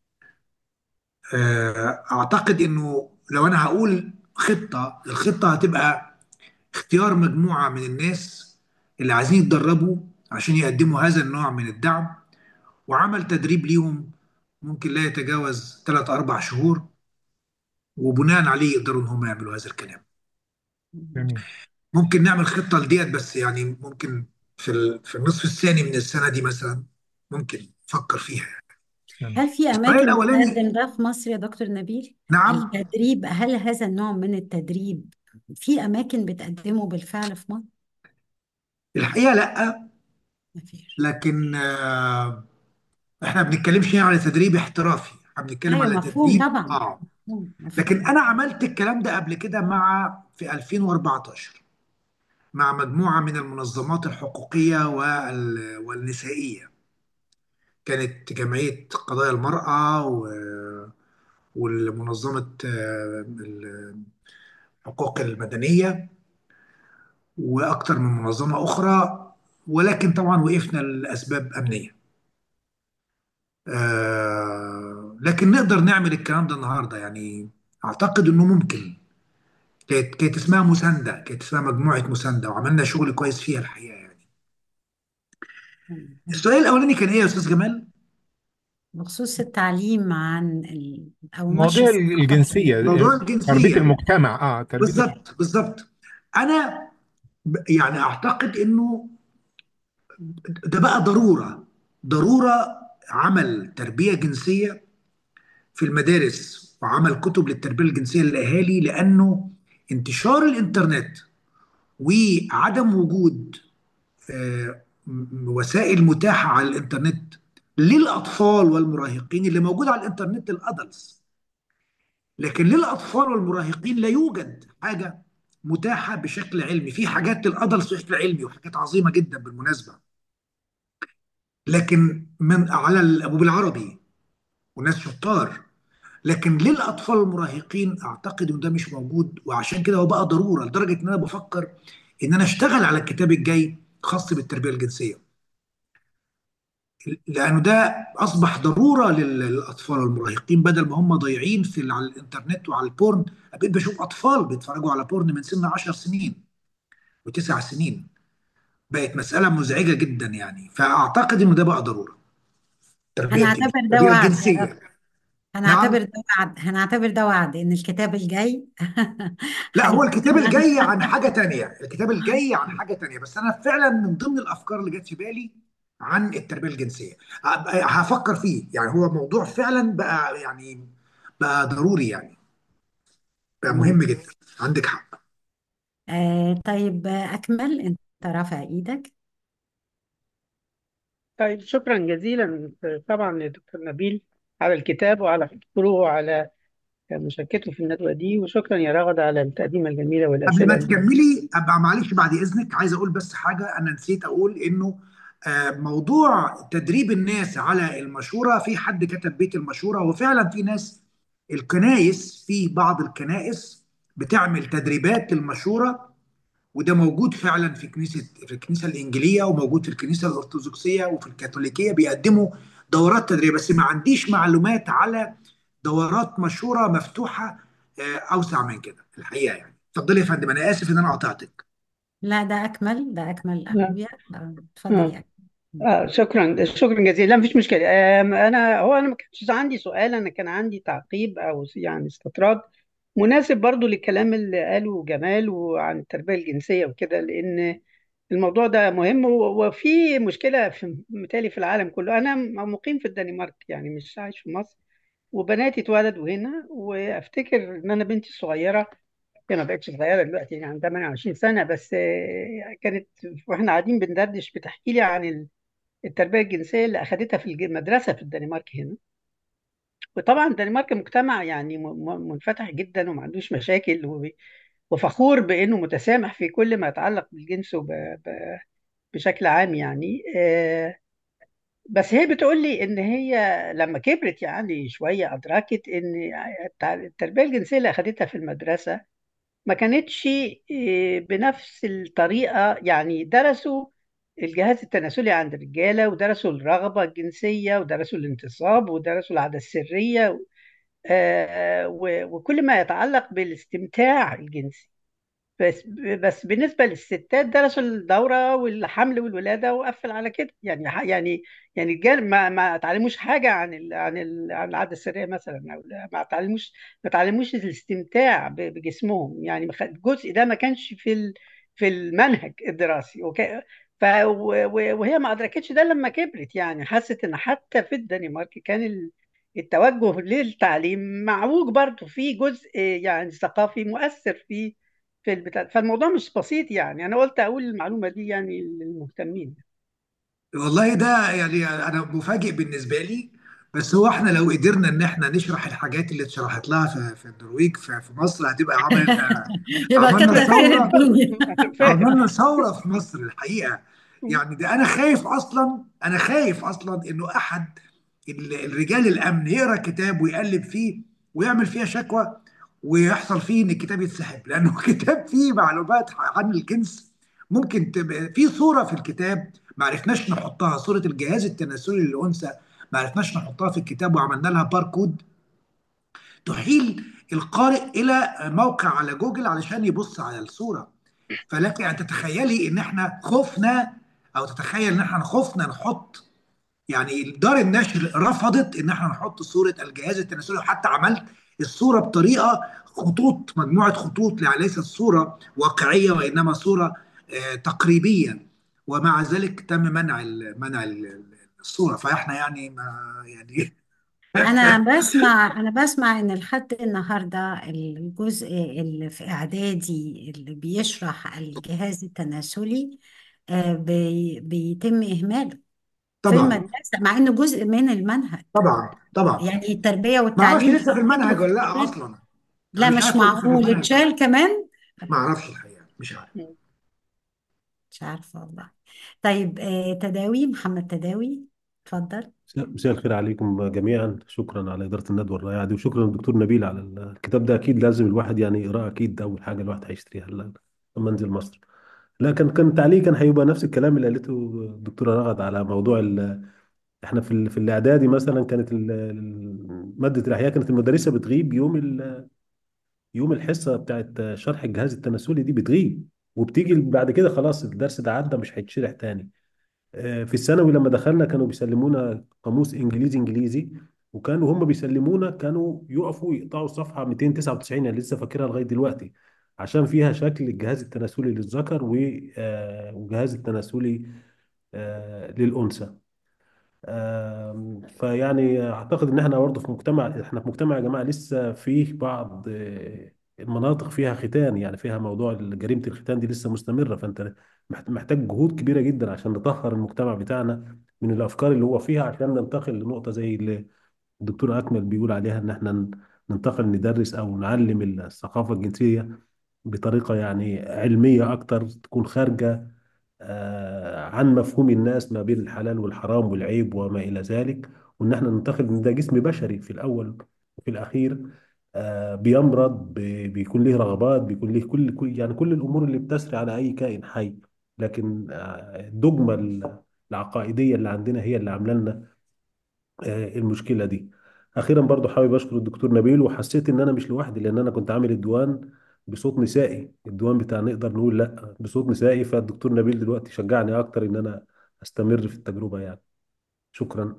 آه، اعتقد انه لو انا هقول خطه الخطه هتبقى اختيار مجموعه من الناس اللي عايزين يتدربوا عشان يقدموا هذا النوع من الدعم وعمل تدريب ليهم ممكن لا يتجاوز ثلاث اربع شهور وبناء عليه يقدروا ان هم يعملوا هذا الكلام جميل ممكن نعمل خطه لديت بس يعني ممكن في ال- في النصف الثاني من السنه دي مثلا ممكن نفكر فيها جميل هل في السؤال أماكن الاولاني بتقدم ده في مصر يا دكتور نبيل؟ نعم التدريب هل هذا النوع من التدريب في أماكن بتقدمه بالفعل في مصر؟ الحقيقه لا مفيش لكن آه، احنا بنتكلمش هنا على تدريب احترافي احنا بنتكلم أيوة على مفهوم تدريب طبعا اه مفهوم لكن مفهوم انا عملت الكلام ده قبل كده مع في 2014 مع مجموعه من المنظمات الحقوقيه وال- والنسائيه كانت جمعيه قضايا المراه و- والمنظمه آه، الحقوق المدنيه واكثر من منظمه اخرى ولكن طبعا وقفنا لاسباب امنيه آه، لكن نقدر نعمل الكلام ده النهارده يعني اعتقد انه ممكن كانت كانت اسمها مسانده كانت اسمها مجموعه مسانده وعملنا شغل كويس فيها الحقيقه يعني السؤال الاولاني كان ايه يا استاذ جمال بخصوص التعليم عن ال... أو نشر مواضيع الثقافة الجنسية موضوع تربية الجنسيه المجتمع اه تربية المجتمع بالظبط بالظبط انا ب- يعني اعتقد انه ده بقى ضروره ضروره عمل تربيه جنسيه في المدارس وعمل كتب للتربيه الجنسيه للاهالي لانه انتشار الانترنت وعدم وجود آه، م- وسائل متاحة على الإنترنت للأطفال والمراهقين اللي موجود على الإنترنت الأدلتس لكن للأطفال والمراهقين لا يوجد حاجة متاحة بشكل علمي في حاجات للأدلتس بشكل علمي وحاجات عظيمة جدا بالمناسبة لكن من على ال- وبالعربي وناس شطار لكن للأطفال والمراهقين أعتقد إن ده مش موجود وعشان كده هو بقى ضرورة لدرجة إن أنا بفكر إن أنا أشتغل على الكتاب الجاي خاص بالتربية الجنسية لانه ده اصبح ضروره لل- للاطفال والمراهقين بدل ما هم ضايعين في ال- على الانترنت وعلى البورن بقيت بشوف اطفال بيتفرجوا على بورن من سن 10 سنين وتسع سنين بقت مساله مزعجه جدا يعني فاعتقد انه ده بقى ضروره التربيه الجنسيه هنعتبر ده التربيه وعد يا الجنسيه رب هنعتبر نعم ده وعد هنعتبر ده وعد إن الكتاب الجاي لا هو هيكون الكتاب عن الجاي عن حاجه تانية الكتاب الجاي عن حاجه تانية بس انا فعلا من ضمن الافكار اللي جت في بالي عن التربيه الجنسيه هفكر فيه يعني هو موضوع فعلا بقى يعني بقى ضروري يعني بقى تمام مهم جدا عندك حق آه طيب آه، أكمل أنت رافع إيدك طيب شكرا جزيلا طبعا لدكتور نبيل على الكتاب وعلى حضوره وعلى مشاركته في الندوة دي وشكرا يا رغد على التقديمة الجميلة قبل ما والأسئلة تكملي ابقى معلش بعد اذنك عايز اقول بس حاجه انا نسيت اقول انه آه، موضوع تدريب الناس على المشورة في حد كتب بيت المشورة وفعلا في ناس الكنائس في بعض الكنائس بتعمل تدريبات للمشورة وده موجود فعلا في كنيسة في الكنيسة الإنجيلية وموجود في الكنيسة الأرثوذكسية وفي الكاثوليكية بيقدموا دورات تدريب بس ما عنديش معلومات على دورات مشورة مفتوحة آه، أوسع من كده الحقيقة يعني اتفضلي يا فندم أنا آسف إن أنا قطعتك لا ده أكمل ده أكمل آه. أخويا آه، اتفضل آه. يا آه شكرا شكرا جزيلا لا مفيش مشكلة آم، أنا هو أنا ما كانش عندي سؤال أنا كان عندي تعقيب أو يعني استطراد مناسب برضو للكلام اللي قاله جمال وعن التربية الجنسية وكده لأن الموضوع ده مهم و- وفي مشكلة في متهيألي في العالم كله أنا م- مقيم في الدنمارك يعني مش عايش في مصر وبناتي اتولدوا هنا وافتكر ان انا بنتي الصغيره هي ما بقتش صغيره دلوقتي يعني عندها 28 سنه بس آه، كانت واحنا قاعدين بندردش بتحكي لي عن ال- التربيه الجنسيه اللي اخذتها في الج- المدرسه في الدنمارك هنا وطبعا الدنمارك مجتمع يعني م- م- منفتح جدا وما عندوش مشاكل و- وفخور بانه متسامح في كل ما يتعلق بالجنس وب- ب- بشكل عام يعني آه، بس هي بتقول لي ان هي لما كبرت يعني شويه ادركت ان التع- التربيه الجنسيه اللي اخذتها في المدرسه ما كانتش إيه، بنفس الطريقه يعني درسوا الجهاز التناسلي عند الرجاله ودرسوا الرغبه الجنسيه ودرسوا الانتصاب ودرسوا العاده السريه آه، و- وكل ما يتعلق بالاستمتاع الجنسي بس بس بالنسبه للستات درسوا الدوره والحمل والولاده وقفل على كده يعني يعني يعني الرجال ما ما اتعلموش حاجه عن ال عن ال عن العاده السريه مثلا او لا، ما اتعلموش ما اتعلموش الاستمتاع ب- بجسمهم يعني ما خ- الجزء ده ما كانش في ال في المنهج الدراسي وك ف و- و- وهي ما ادركتش ده لما كبرت يعني حست ان حتى في الدنمارك كان ال- التوجه للتعليم معوج برضه في جزء يعني ثقافي مؤثر فيه في البتاع فالموضوع مش بسيط يعني انا قلت اقول المعلومه دي يعني للمهتمين والله ده يعني انا مفاجئ بالنسبه لي بس هو احنا لو قدرنا ان احنا نشرح الحاجات اللي اتشرحت لها في في النرويج في في مصر هتبقى عملنا يبقى عملنا كتر خير ثوره الدنيا فاهم عملنا ثوره في مصر الحقيقه يعني ده انا خايف اصلا انا خايف اصلا انه احد ال- الرجال الامن يقرا كتاب ويقلب فيه ويعمل فيها شكوى ويحصل فيه ان الكتاب يتسحب لانه كتاب فيه معلومات عن الجنس ممكن تبقى في صوره في الكتاب ما عرفناش نحطها صوره الجهاز التناسلي للانثى ما عرفناش نحطها في الكتاب وعملنا لها باركود تحيل القارئ الى موقع على جوجل علشان يبص على الصوره فلك ان تتخيلي ان احنا خفنا او تتخيل ان احنا خفنا نحط يعني دار النشر رفضت ان احنا نحط صوره الجهاز التناسلي وحتى عملت الصوره بطريقه خطوط مجموعه خطوط يعني ليست صوره واقعيه وانما صوره آه، تقريبيه ومع ذلك تم منع ال- منع ال- الصوره فاحنا يعني ما يعني أنا بسمع أنا بسمع إن لحد النهاردة الجزء اللي في إعدادي اللي بيشرح الجهاز التناسلي آه، بي- بيتم إهماله في طبعا المدرسة مع إنه جزء من المنهج طبعا طبعا يعني التربية ما اعرفش والتعليم لسه في المنهج بيدرسوا ولا لا حاجات اصلا انا لا مش مش عارف هو لسه في معقول المنهج اتشال كمان ما اعرفش الحقيقه مش عارف مش عارفة والله طيب آه، تداوي محمد تداوي اتفضل مساء الخير عليكم جميعا شكرا على إدارة الندوة الرائعة دي وشكرا للدكتور نبيل على الكتاب ده أكيد لازم الواحد يعني يقرأه أكيد ده أول حاجة الواحد هيشتريها ل- لما أنزل مصر لكن كان تعليق كان هيبقى نفس الكلام اللي قالته الدكتورة رغد على موضوع ال... احنا في ال... في الإعدادي مثلا كانت ال... ال- مادة الأحياء كانت المدرسة بتغيب يوم ال... يوم الحصة بتاعت شرح الجهاز التناسلي دي بتغيب وبتيجي بعد كده خلاص الدرس ده عدى مش هيتشرح تاني آه، في الثانوي لما دخلنا كانوا بيسلمونا قاموس انجليزي انجليزي وكانوا هم بيسلمونا كانوا يقفوا يقطعوا الصفحه 299 اللي لسه فاكرها لغايه دلوقتي عشان فيها شكل الجهاز التناسلي للذكر و- آه، والجهاز التناسلي آه، للانثى آم، فيعني اعتقد ان احنا برضه في مجتمع احنا في مجتمع يا جماعه لسه فيه بعض آه، المناطق فيها ختان يعني فيها موضوع جريمه الختان دي لسه مستمره فانت محت- محتاج جهود كبيره جدا عشان نطهر المجتمع بتاعنا من الافكار اللي هو فيها عشان ننتقل لنقطه زي اللي الدكتور اكمل بيقول عليها ان احنا ن- ننتقل ندرس او نعلم الثقافه الجنسيه بطريقه يعني علميه اكتر تكون خارجه آه، عن مفهوم الناس ما بين الحلال والحرام والعيب وما إلى ذلك وإن احنا ننتقل إن ده جسم بشري في الأول وفي الأخير آه، بيمرض ب- بيكون له رغبات بيكون له كل كل- يعني كل الأمور اللي بتسري على أي كائن حي لكن آه، الدogma ال- العقائدية اللي عندنا هي اللي عاملة لنا آه، المشكلة دي أخيرا برضو حابب أشكر الدكتور نبيل وحسيت إن أنا مش لوحدي لأن أنا كنت عامل الديوان بصوت نسائي الديوان بتاع نقدر نقول لا بصوت نسائي فالدكتور نبيل دلوقتي شجعني أكتر إن أنا أستمر في التجربة يعني شكرا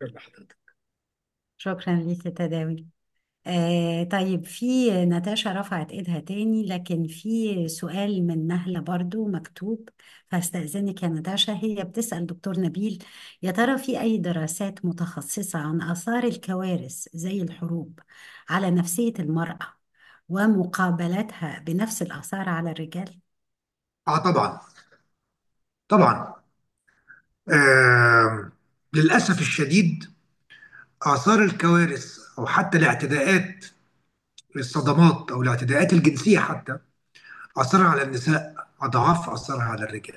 شكرا ليك يا تداوي آه طيب في ناتاشا رفعت ايدها تاني لكن في سؤال من نهلة برضو مكتوب فاستأذنك يا ناتاشا هي بتسأل دكتور نبيل يا ترى في أي دراسات متخصصة عن آثار الكوارث زي الحروب على نفسية المرأة ومقابلتها بنفس الآثار على الرجال؟ اه طبعا طبعا آه للاسف الشديد اثار الكوارث او حتى الاعتداءات الصدمات او الاعتداءات الجنسيه حتى اثرها على النساء اضعاف اثرها على الرجال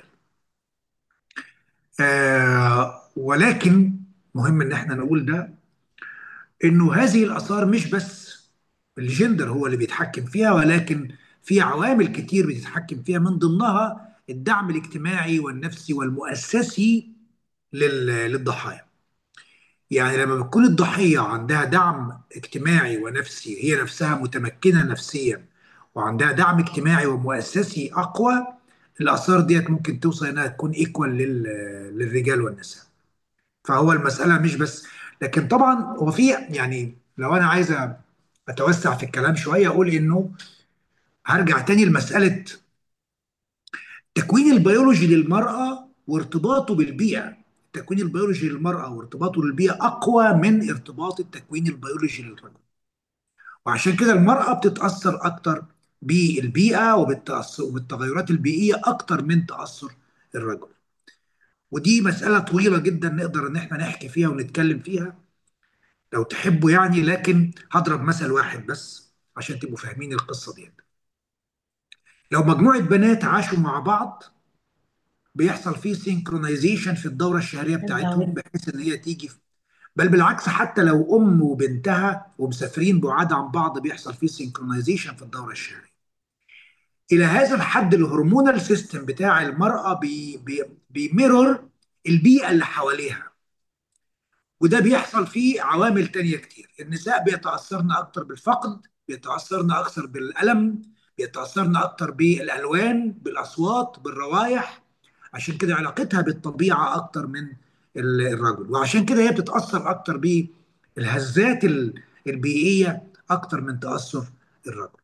آه ولكن مهم ان احنا نقول ده انه هذه الاثار مش بس الجندر هو اللي بيتحكم فيها ولكن في عوامل كتير بتتحكم فيها من ضمنها الدعم الاجتماعي والنفسي والمؤسسي لل- للضحايا يعني لما بتكون الضحية عندها دعم اجتماعي ونفسي هي نفسها متمكنة نفسيا وعندها دعم اجتماعي ومؤسسي أقوى الآثار ديت ممكن توصل إنها تكون ايكوال للرجال والنساء فهو المسألة مش بس لكن طبعا هو في يعني لو أنا عايز أتوسع في الكلام شوية أقول إنه هرجع تاني لمسألة التكوين البيولوجي للمرأة وارتباطه بالبيئة التكوين البيولوجي للمرأة وارتباطه بالبيئة أقوى من ارتباط التكوين البيولوجي للرجل وعشان كده المرأة بتتأثر أكتر بالبيئة وبالتأثر وبالتغيرات البيئية أكتر من تأثر الرجل ودي مسألة طويلة جدا نقدر إن احنا نحكي فيها ونتكلم فيها لو تحبوا يعني لكن هضرب مثل واحد بس عشان تبقوا فاهمين القصة دي لو مجموعة بنات عاشوا مع بعض بيحصل فيه سينكرونايزيشن في الدورة الشهرية بتاعتهم بحيث ان هي تيجي في بل بالعكس حتى لو ام وبنتها ومسافرين بعاد عن بعض بيحصل فيه سينكرونايزيشن في الدورة الشهرية الى هذا الحد الهرمونال سيستم بتاع المرأة بي بي بيميرور البيئة اللي حواليها وده بيحصل فيه عوامل تانية كتير النساء بيتأثرن أكتر بالفقد بيتأثرن أكتر بالألم بيتأثرن أكتر بالألوان بالأصوات بالروائح عشان كده علاقتها بالطبيعة أكتر من ال- الرجل وعشان كده هي بتتأثر أكتر بالهزات ال- البيئية أكتر من تأثر الرجل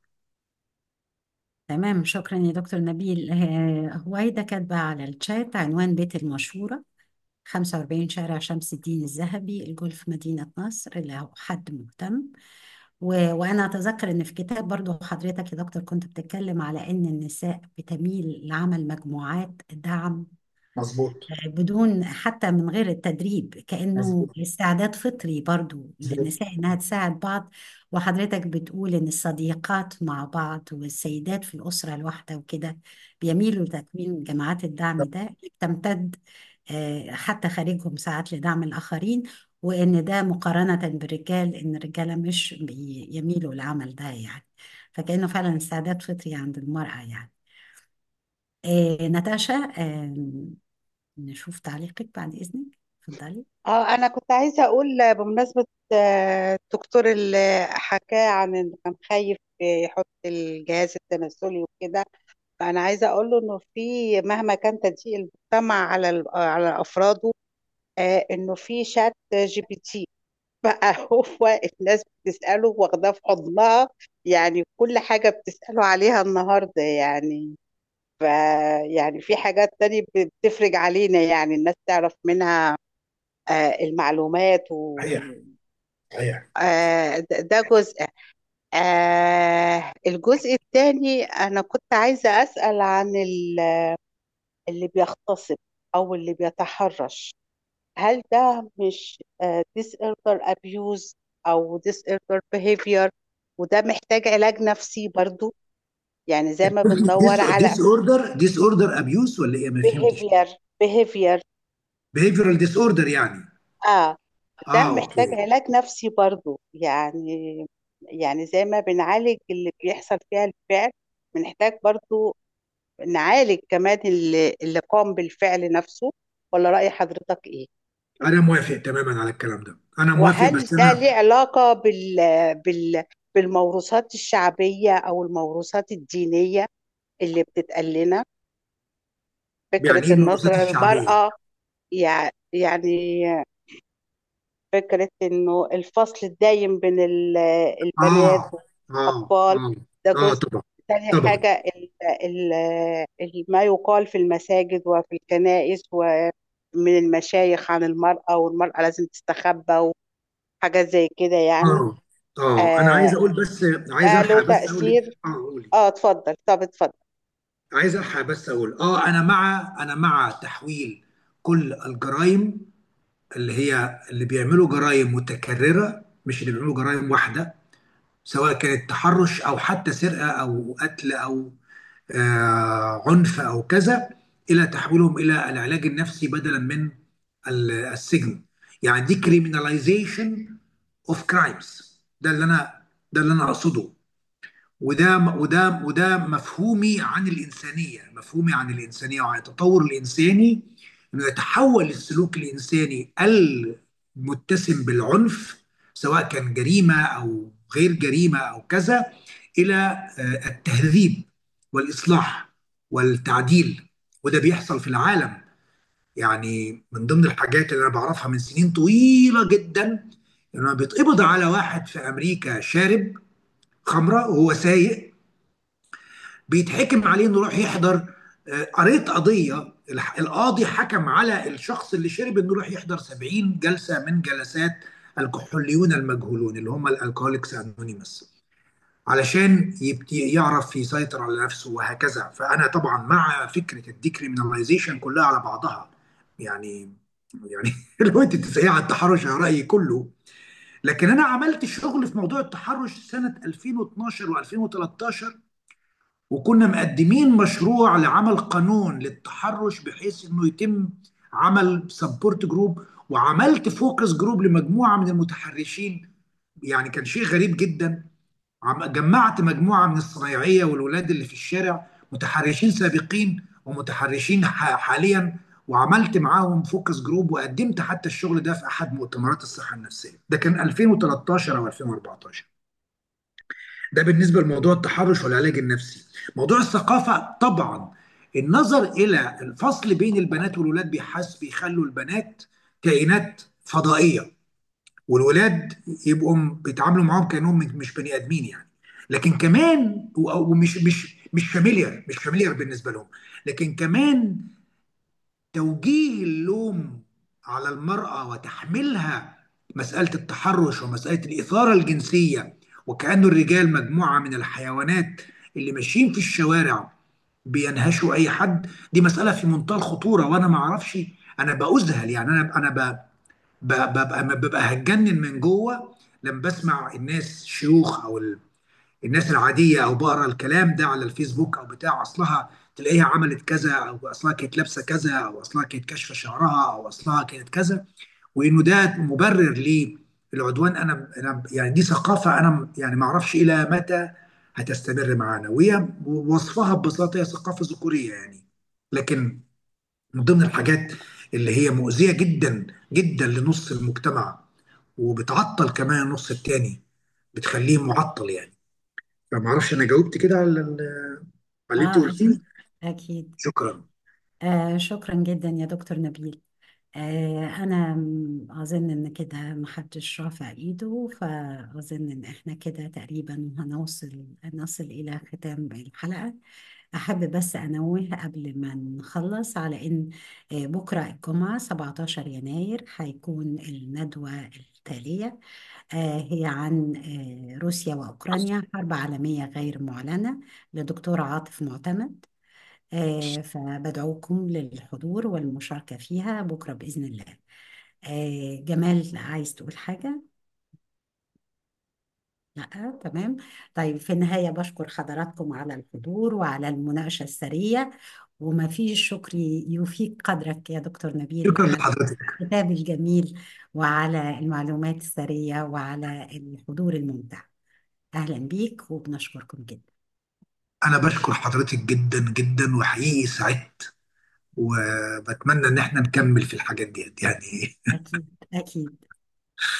تمام شكرا يا دكتور نبيل آه، هويدا كاتبة على الشات عنوان بيت المشورة 45 شارع شمس الدين الذهبي الجولف مدينة نصر لو حد مهتم و... وأنا أتذكر إن في كتاب برضو حضرتك يا دكتور كنت بتتكلم على إن النساء بتميل لعمل مجموعات دعم مظبوط بدون حتى من غير التدريب كأنه مظبوط استعداد فطري برضو مظبوط للنساء إنها تساعد بعض وحضرتك بتقول إن الصديقات مع بعض والسيدات في الأسرة الواحدة وكده بيميلوا لتكوين جماعات الدعم ده اللي بتمتد آه، حتى خارجهم ساعات لدعم الآخرين وإن ده مقارنة بالرجال إن الرجالة مش بي- يميلوا للعمل ده يعني فكأنه فعلا استعداد فطري عند المرأة يعني آه، ناتاشا آه، نشوف تعليقك بعد إذنك اتفضلي اه انا كنت عايزه اقول بمناسبه آه، الدكتور اللي حكاه عن انه كان خايف يحط الجهاز التناسلي وكده فانا عايزه اقول له انه في مهما كان تضييق المجتمع على ال- على افراده آه، انه في شات جي بي تي بقى هو الناس بتساله واخداه في حضنها يعني كل حاجه بتساله عليها النهارده يعني ف يعني في حاجات تانية بتفرج علينا يعني الناس تعرف منها آه، المعلومات و صحيح صحيح آه، ده ده جزء آه، الجزء الثاني أنا كنت عايزة أسأل عن ال- اللي بيغتصب أو اللي بيتحرش هل ده مش آه، disorder abuse أو disorder behavior وده محتاج علاج نفسي برضو يعني زي ما بندور على ديس اوردر ديس اوردر ابيوز ولا ايه ما فهمتش behavior behavior behavioral ديس اوردر يعني اه ده اه محتاج اوكي علاج نفسي برضو يعني يعني زي ما بنعالج اللي بيحصل فيها الفعل بنحتاج برضو نعالج كمان اللي, اللي قام بالفعل نفسه ولا رأي حضرتك ايه انا موافق تماما على الكلام ده انا موافق وهل بس ده ليه انا علاقة بال بال بالموروثات الشعبية او الموروثات الدينية اللي بتتقال لنا يعني فكرة ايه الموروثات النظرة الشعبيه للمرأة يع- يعني فكرة إنه الفصل الدايم بين ال- البنات اه اه والأطفال اه ده اه جزء طبعا تاني طبعا حاجة ال ال ال ما يقال في المساجد وفي الكنائس ومن المشايخ عن المرأة والمرأة لازم تستخبى وحاجات زي كده يعني اه اه انا عايز آه اقول بس عايز ده له الحق بس اقول لك تأثير اه قولي اه اتفضل طب اتفضل عايز الحق بس اقول اه انا مع انا مع تحويل كل الجرائم اللي هي اللي بيعملوا جرائم متكرره مش اللي بيعملوا جرائم واحده سواء كانت تحرش او حتى سرقه او قتل او آه عنف او كذا الى تحويلهم الى العلاج النفسي بدلا من ال- السجن يعني دي criminalization of crimes ده اللي انا ده اللي انا اقصده وده وده وده مفهومي عن الانسانيه مفهومي عن الانسانيه وعن التطور الانساني انه يتحول السلوك الانساني المتسم بالعنف سواء كان جريمه او غير جريمه او كذا الى آه، التهذيب والاصلاح والتعديل وده بيحصل في العالم يعني من ضمن الحاجات اللي انا بعرفها من سنين طويله جدا انه بيتقبض على واحد في امريكا شارب خمره وهو سايق بيتحكم عليه انه يروح يحضر آه، قريت قضيه الح- القاضي حكم على الشخص اللي شرب انه يروح يحضر 70 جلسه من جلسات الكحوليون المجهولون اللي هم الالكهوليكس انونيمس علشان يبتدي يعرف يسيطر على نفسه وهكذا فانا طبعا مع فكره الديكريميناليزيشن كلها على بعضها يعني يعني لو انت تسألي على التحرش أنا رايي كله لكن انا عملت شغل في موضوع التحرش سنه 2012 و2013 وكنا مقدمين مشروع لعمل قانون للتحرش بحيث انه يتم عمل سبورت جروب وعملت فوكس جروب لمجموعه من المتحرشين يعني كان شيء غريب جدا عم- جمعت مجموعه من الصنايعيه والولاد اللي في الشارع متحرشين سابقين ومتحرشين ح- حاليا وعملت معاهم فوكس جروب وقدمت حتى الشغل ده في احد مؤتمرات الصحه النفسيه ده كان 2013 او 2014 ده بالنسبه لموضوع التحرش والعلاج النفسي موضوع الثقافه طبعا النظر الى الفصل بين البنات والولاد بيحس بيخلوا البنات كائنات فضائيه والولاد يبقوا بيتعاملوا معاهم كانهم مش بني ادمين يعني لكن كمان و- ومش مش مش فاميليار مش فاميليار بالنسبه لهم لكن كمان توجيه اللوم على المرأة وتحميلها مسألة التحرش ومسألة الإثارة الجنسية وكأنه الرجال مجموعة من الحيوانات اللي ماشيين في الشوارع بينهشوا أي حد دي مسألة في منتهى الخطورة وأنا ما أعرفش أنا بأذهل يعني أنا أنا ب- ب- ببقى ببقى هتجنن من جوه لما بسمع الناس شيوخ أو ال- الناس العاديه او بقرا الكلام ده على الفيسبوك او بتاع اصلها تلاقيها عملت كذا او اصلها كانت لابسه كذا او اصلها كانت كاشفه شعرها او اصلها كانت كذا وانه ده مبرر للعدوان انا انا يعني دي ثقافه انا يعني ما اعرفش الى متى هتستمر معانا وهي وصفها ببساطه هي ثقافه ذكوريه يعني لكن من ضمن الحاجات اللي هي مؤذيه جدا جدا لنص المجتمع وبتعطل كمان النص التاني بتخليه معطل يعني فما اعرفش انا جاوبت كده على ال- على اللي انت اه قلتيه اكيد اكيد شكرا آه شكرا جدا يا دكتور نبيل آه أنا م- أظن إن كده محدش رافع إيده فأظن إن إحنا كده تقريبا هنوصل نصل إلى ختام الحلقة أحب بس أنوه قبل ما نخلص على إن آه، بكرة الجمعة 17 يناير هيكون الندوة التالية آه، هي عن آه، روسيا وأوكرانيا حرب عالمية غير معلنة لدكتور عاطف معتمد آه، فبدعوكم للحضور والمشاركة فيها بكرة بإذن الله آه، جمال عايز تقول حاجة؟ لا تمام طيب في النهاية بشكر حضراتكم على الحضور وعلى المناقشة السرية وما فيش شكر يفيق قدرك يا دكتور نبيل شكرا على لحضرتك الكتاب الجميل وعلى المعلومات السرية وعلى الحضور الممتع أهلا بيك وبنشكركم جدا انا بشكر حضرتك جدا جدا وحقيقي سعدت وبتمنى ان احنا نكمل في الحاجات ديت يعني أكيد أكيد